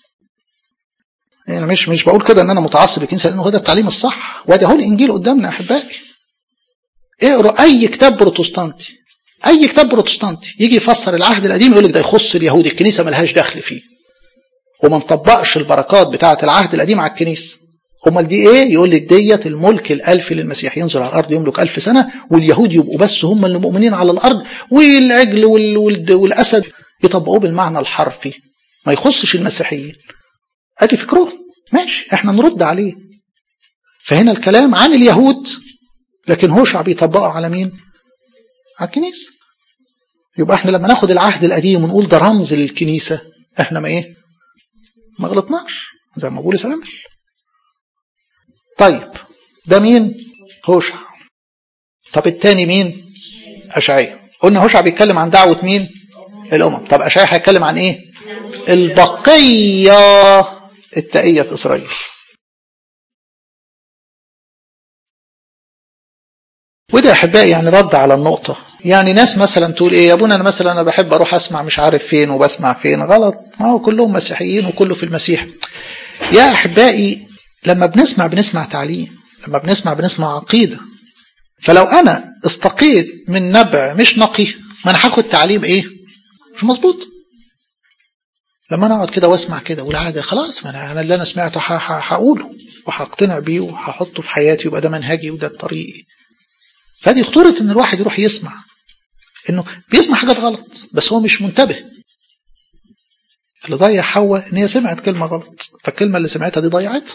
Speaker 3: يعني مش مش بقول كده ان انا متعصب الكنيسه لانه ده التعليم الصح وادي اهو الانجيل قدامنا يا احبائي اقروا اي كتاب بروتستانتي اي كتاب بروتستانتي يجي يفسر العهد القديم يقول لك ده يخص اليهود الكنيسه ملهاش دخل فيه وما نطبقش البركات بتاعه العهد القديم على الكنيسه امال دي ايه يقول لك ديت الملك الالفي للمسيح ينزل على الارض يملك ألف سنه واليهود يبقوا بس هم اللي مؤمنين على الارض والعجل وال... وال... والاسد يطبقوه بالمعنى الحرفي ما يخصش المسيحيين ادي فكرهم ماشي احنا نرد عليه فهنا الكلام عن اليهود لكن هوشع بيطبقه على مين على الكنيسه يبقى احنا لما ناخد العهد القديم ونقول ده رمز للكنيسه احنا ما ايه ما غلطناش زي ما بولس عمل طيب ده مين هوشع طب التاني مين اشعياء قلنا هوشع بيتكلم عن دعوه مين الامم طب اشعياء هيتكلم عن ايه البقيه التائيه في اسرائيل وده احبائي يعني رد على النقطة يعني ناس مثلا تقول ايه يا ابونا انا مثلا انا بحب اروح اسمع مش عارف فين وبسمع فين غلط ما هو كلهم مسيحيين وكله في المسيح يا احبائي لما بنسمع بنسمع تعليم لما بنسمع بنسمع عقيدة فلو انا استقيت من نبع مش نقي ما انا هاخد تعليم ايه مش مظبوط لما انا اقعد كده واسمع كده والعاده خلاص ما انا اللي انا سمعته هقوله وهقتنع بيه وهحطه في حياتي يبقى ده منهجي وده طريقي فدي خطوره ان الواحد يروح يسمع انه بيسمع حاجات غلط بس هو مش منتبه اللي ضيع حواء ان هي سمعت كلمه غلط فالكلمه اللي سمعتها دي ضيعتها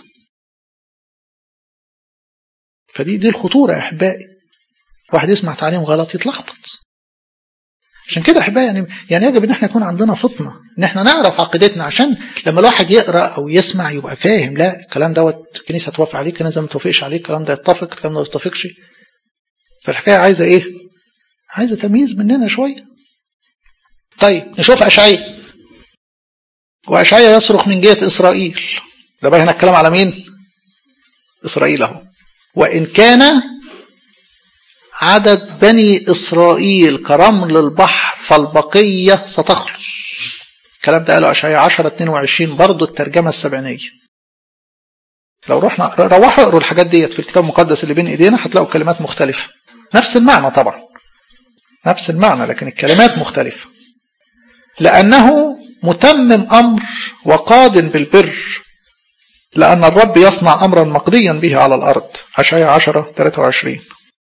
Speaker 3: فدي دي الخطوره يا احبائي واحد يسمع تعليم غلط يتلخبط عشان كده احبائي يعني يعني يجب ان احنا يكون عندنا فطنه ان احنا نعرف عقيدتنا عشان لما الواحد يقرا او يسمع يبقى فاهم لا الكلام دوت الكنيسه توافق عليه الكنيسه ما توافقش عليه الكلام ده يتفق الكلام ده ما يتفقش فالحكايه عايزه ايه؟ عايزه تمييز مننا شويه. طيب نشوف اشعياء واشعياء يصرخ من جهه اسرائيل ده بقى هنا الكلام على مين؟ اسرائيل اهو وان كان عدد بني إسرائيل كرمل البحر فالبقية ستخلص الكلام ده قاله أشعياء 10 22 برضه الترجمة السبعينية لو رحنا روحوا اقروا الحاجات ديت في الكتاب المقدس اللي بين ايدينا هتلاقوا كلمات مختلفة نفس المعنى طبعا نفس المعنى لكن الكلمات مختلفة لأنه متمم أمر وقاد بالبر لأن الرب يصنع أمرا مقضيا به على الأرض أشعياء 10 23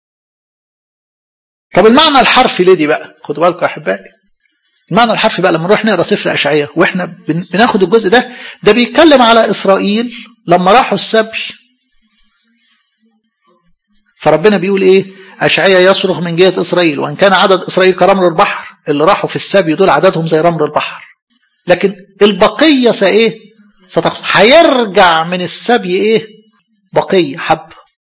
Speaker 3: طب المعنى الحرفي ليه دي بقى خدوا بالكم يا احبائي المعنى الحرفي بقى لما نروح نقرا سفر اشعياء واحنا بناخد الجزء ده ده بيتكلم على اسرائيل لما راحوا السبي فربنا بيقول ايه اشعياء يصرخ من جهه اسرائيل وان كان عدد اسرائيل كرمل البحر اللي راحوا في السبي دول عددهم زي رمل البحر لكن البقيه سايه ستخلص هيرجع من السبي ايه بقيه حب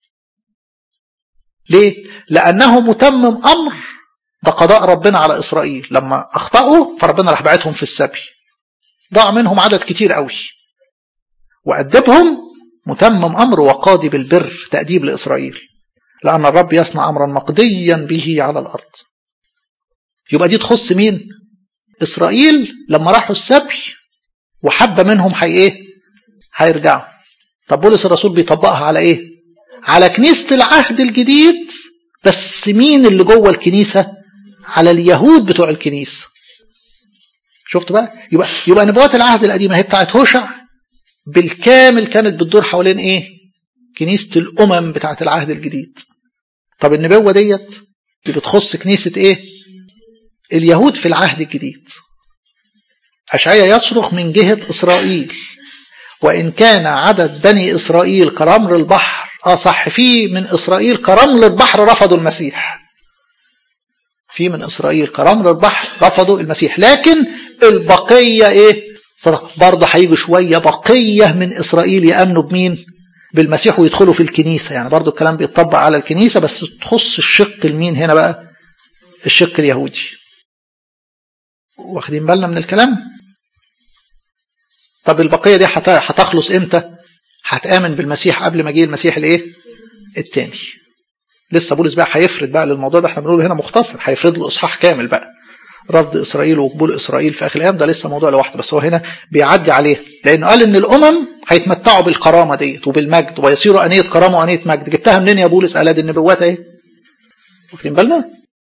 Speaker 3: ليه لأنه متمم أمر ده قضاء ربنا على إسرائيل لما أخطأوا فربنا راح بعتهم في السبي ضاع منهم عدد كتير قوي وأدبهم متمم أمر وقاضي بالبر تأديب لإسرائيل لأن الرب يصنع أمرا مقضيا به على الأرض يبقى دي تخص مين إسرائيل لما راحوا السبي وحبة منهم حي إيه هيرجعوا طب بولس الرسول بيطبقها على إيه على كنيسة العهد الجديد بس مين اللي جوه الكنيسة على اليهود بتوع الكنيسة شفت بقى يبقى يبقى نبوات العهد القديمة هي بتاعت هوشع بالكامل كانت بتدور حوالين ايه كنيسة الأمم بتاعت العهد الجديد طب النبوة ديت دي بتخص كنيسة ايه اليهود في العهد الجديد أشعيا يصرخ من جهة إسرائيل وإن كان عدد بني إسرائيل كرمل البحر اه صح في من اسرائيل كرمل البحر رفضوا المسيح في من اسرائيل كرمل البحر رفضوا المسيح لكن البقيه ايه صدق برضه هيجوا شويه بقيه من اسرائيل يامنوا بمين بالمسيح ويدخلوا في الكنيسه يعني برضه الكلام بيتطبق على الكنيسه بس تخص الشق المين هنا بقى الشق اليهودي واخدين بالنا من الكلام طب البقيه دي هتخلص امتى هتآمن بالمسيح قبل ما يجي المسيح الايه التاني لسه بولس بقى هيفرد بقى للموضوع ده احنا بنقول هنا مختصر هيفرد له اصحاح كامل بقى رفض اسرائيل وقبول اسرائيل في اخر الايام ده لسه موضوع لوحده بس هو هنا بيعدي عليه لانه قال ان الامم هيتمتعوا بالكرامه ديت وبالمجد ويصيروا انيه كرامه وانيه مجد جبتها منين يا بولس قال دي النبوات اهي واخدين بالنا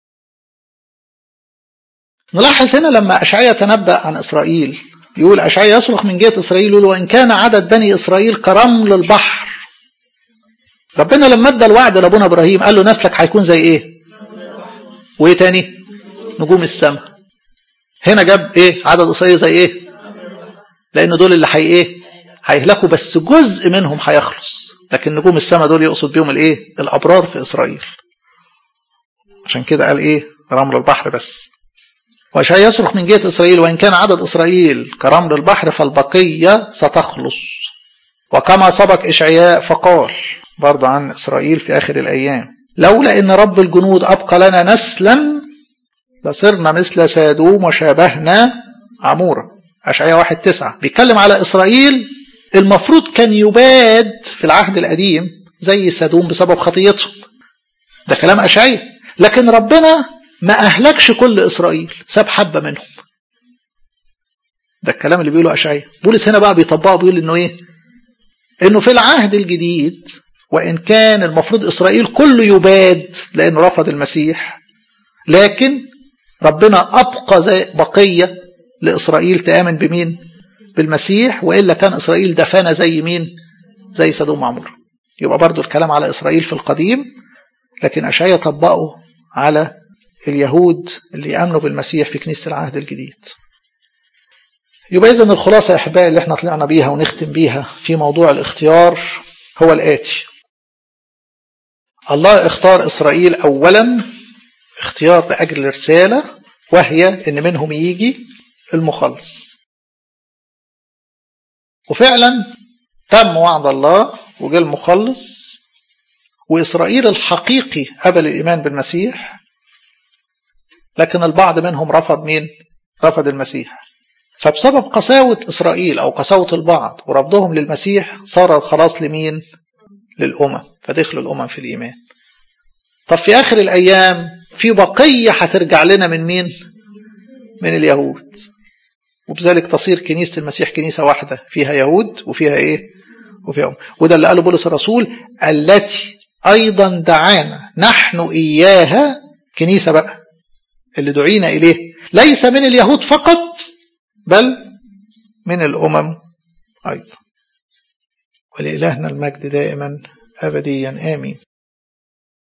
Speaker 3: نلاحظ هنا لما اشعياء تنبأ عن اسرائيل يقول أشعياء يصرخ من جهة إسرائيل يقول وإن كان عدد بني إسرائيل كرمل البحر ربنا لما ادى الوعد لابونا إبراهيم قال له نسلك هيكون زي إيه وإيه تاني نجوم السماء هنا جاب إيه عدد إسرائيل زي إيه لأن دول اللي حي إيه هيهلكوا بس جزء منهم هيخلص لكن نجوم السماء دول يقصد بيهم الإيه الأبرار في إسرائيل عشان كده قال إيه رمل البحر بس وأشعياء يصرخ من جهة إسرائيل وإن كان عدد إسرائيل كرمل البحر فالبقية ستخلص وكما سبق إشعياء فقال برضه عن إسرائيل في آخر الأيام لولا إن رب الجنود أبقى لنا نسلا لصرنا مثل سادوم وشابهنا عمورة أشعياء واحد تسعة بيتكلم على إسرائيل المفروض كان يباد في العهد القديم زي سادوم بسبب خطيتهم ده كلام أشعية لكن ربنا ما أهلكش كل إسرائيل ساب حبة منهم ده الكلام اللي بيقوله أشعية بولس هنا بقى بيطبقه بيقول إنه إيه إنه في العهد الجديد وإن كان المفروض إسرائيل كله يباد لأنه رفض المسيح لكن ربنا أبقى زي بقية لإسرائيل تآمن بمين بالمسيح وإلا كان إسرائيل دفن زي مين زي سدوم وعمور يبقى برضو الكلام على إسرائيل في القديم لكن أشعيا طبقه على اليهود اللي يأمنوا بالمسيح في كنيسة العهد الجديد يبقى إذن الخلاصة يا أحبائي اللي احنا طلعنا بيها ونختم بيها في موضوع الاختيار هو الآتي الله اختار إسرائيل أولا اختيار لأجل الرسالة وهي إن منهم يجي المخلص وفعلا تم وعد الله وجاء المخلص وإسرائيل الحقيقي قبل الإيمان بالمسيح لكن البعض منهم رفض مين؟ رفض المسيح فبسبب قساوة إسرائيل أو قساوة البعض ورفضهم للمسيح صار الخلاص لمين؟ للأمم فدخلوا الأمم في الإيمان طب في آخر الأيام في بقية هترجع لنا من مين؟ من اليهود وبذلك تصير كنيسة المسيح كنيسة واحدة فيها يهود وفيها إيه؟ وفيها أم وده اللي قاله بولس الرسول التي أيضا دعانا نحن إياها كنيسة بقى اللي دعينا إليه ليس من اليهود فقط بل من الأمم أيضا ولإلهنا المجد دائما أبديا آمين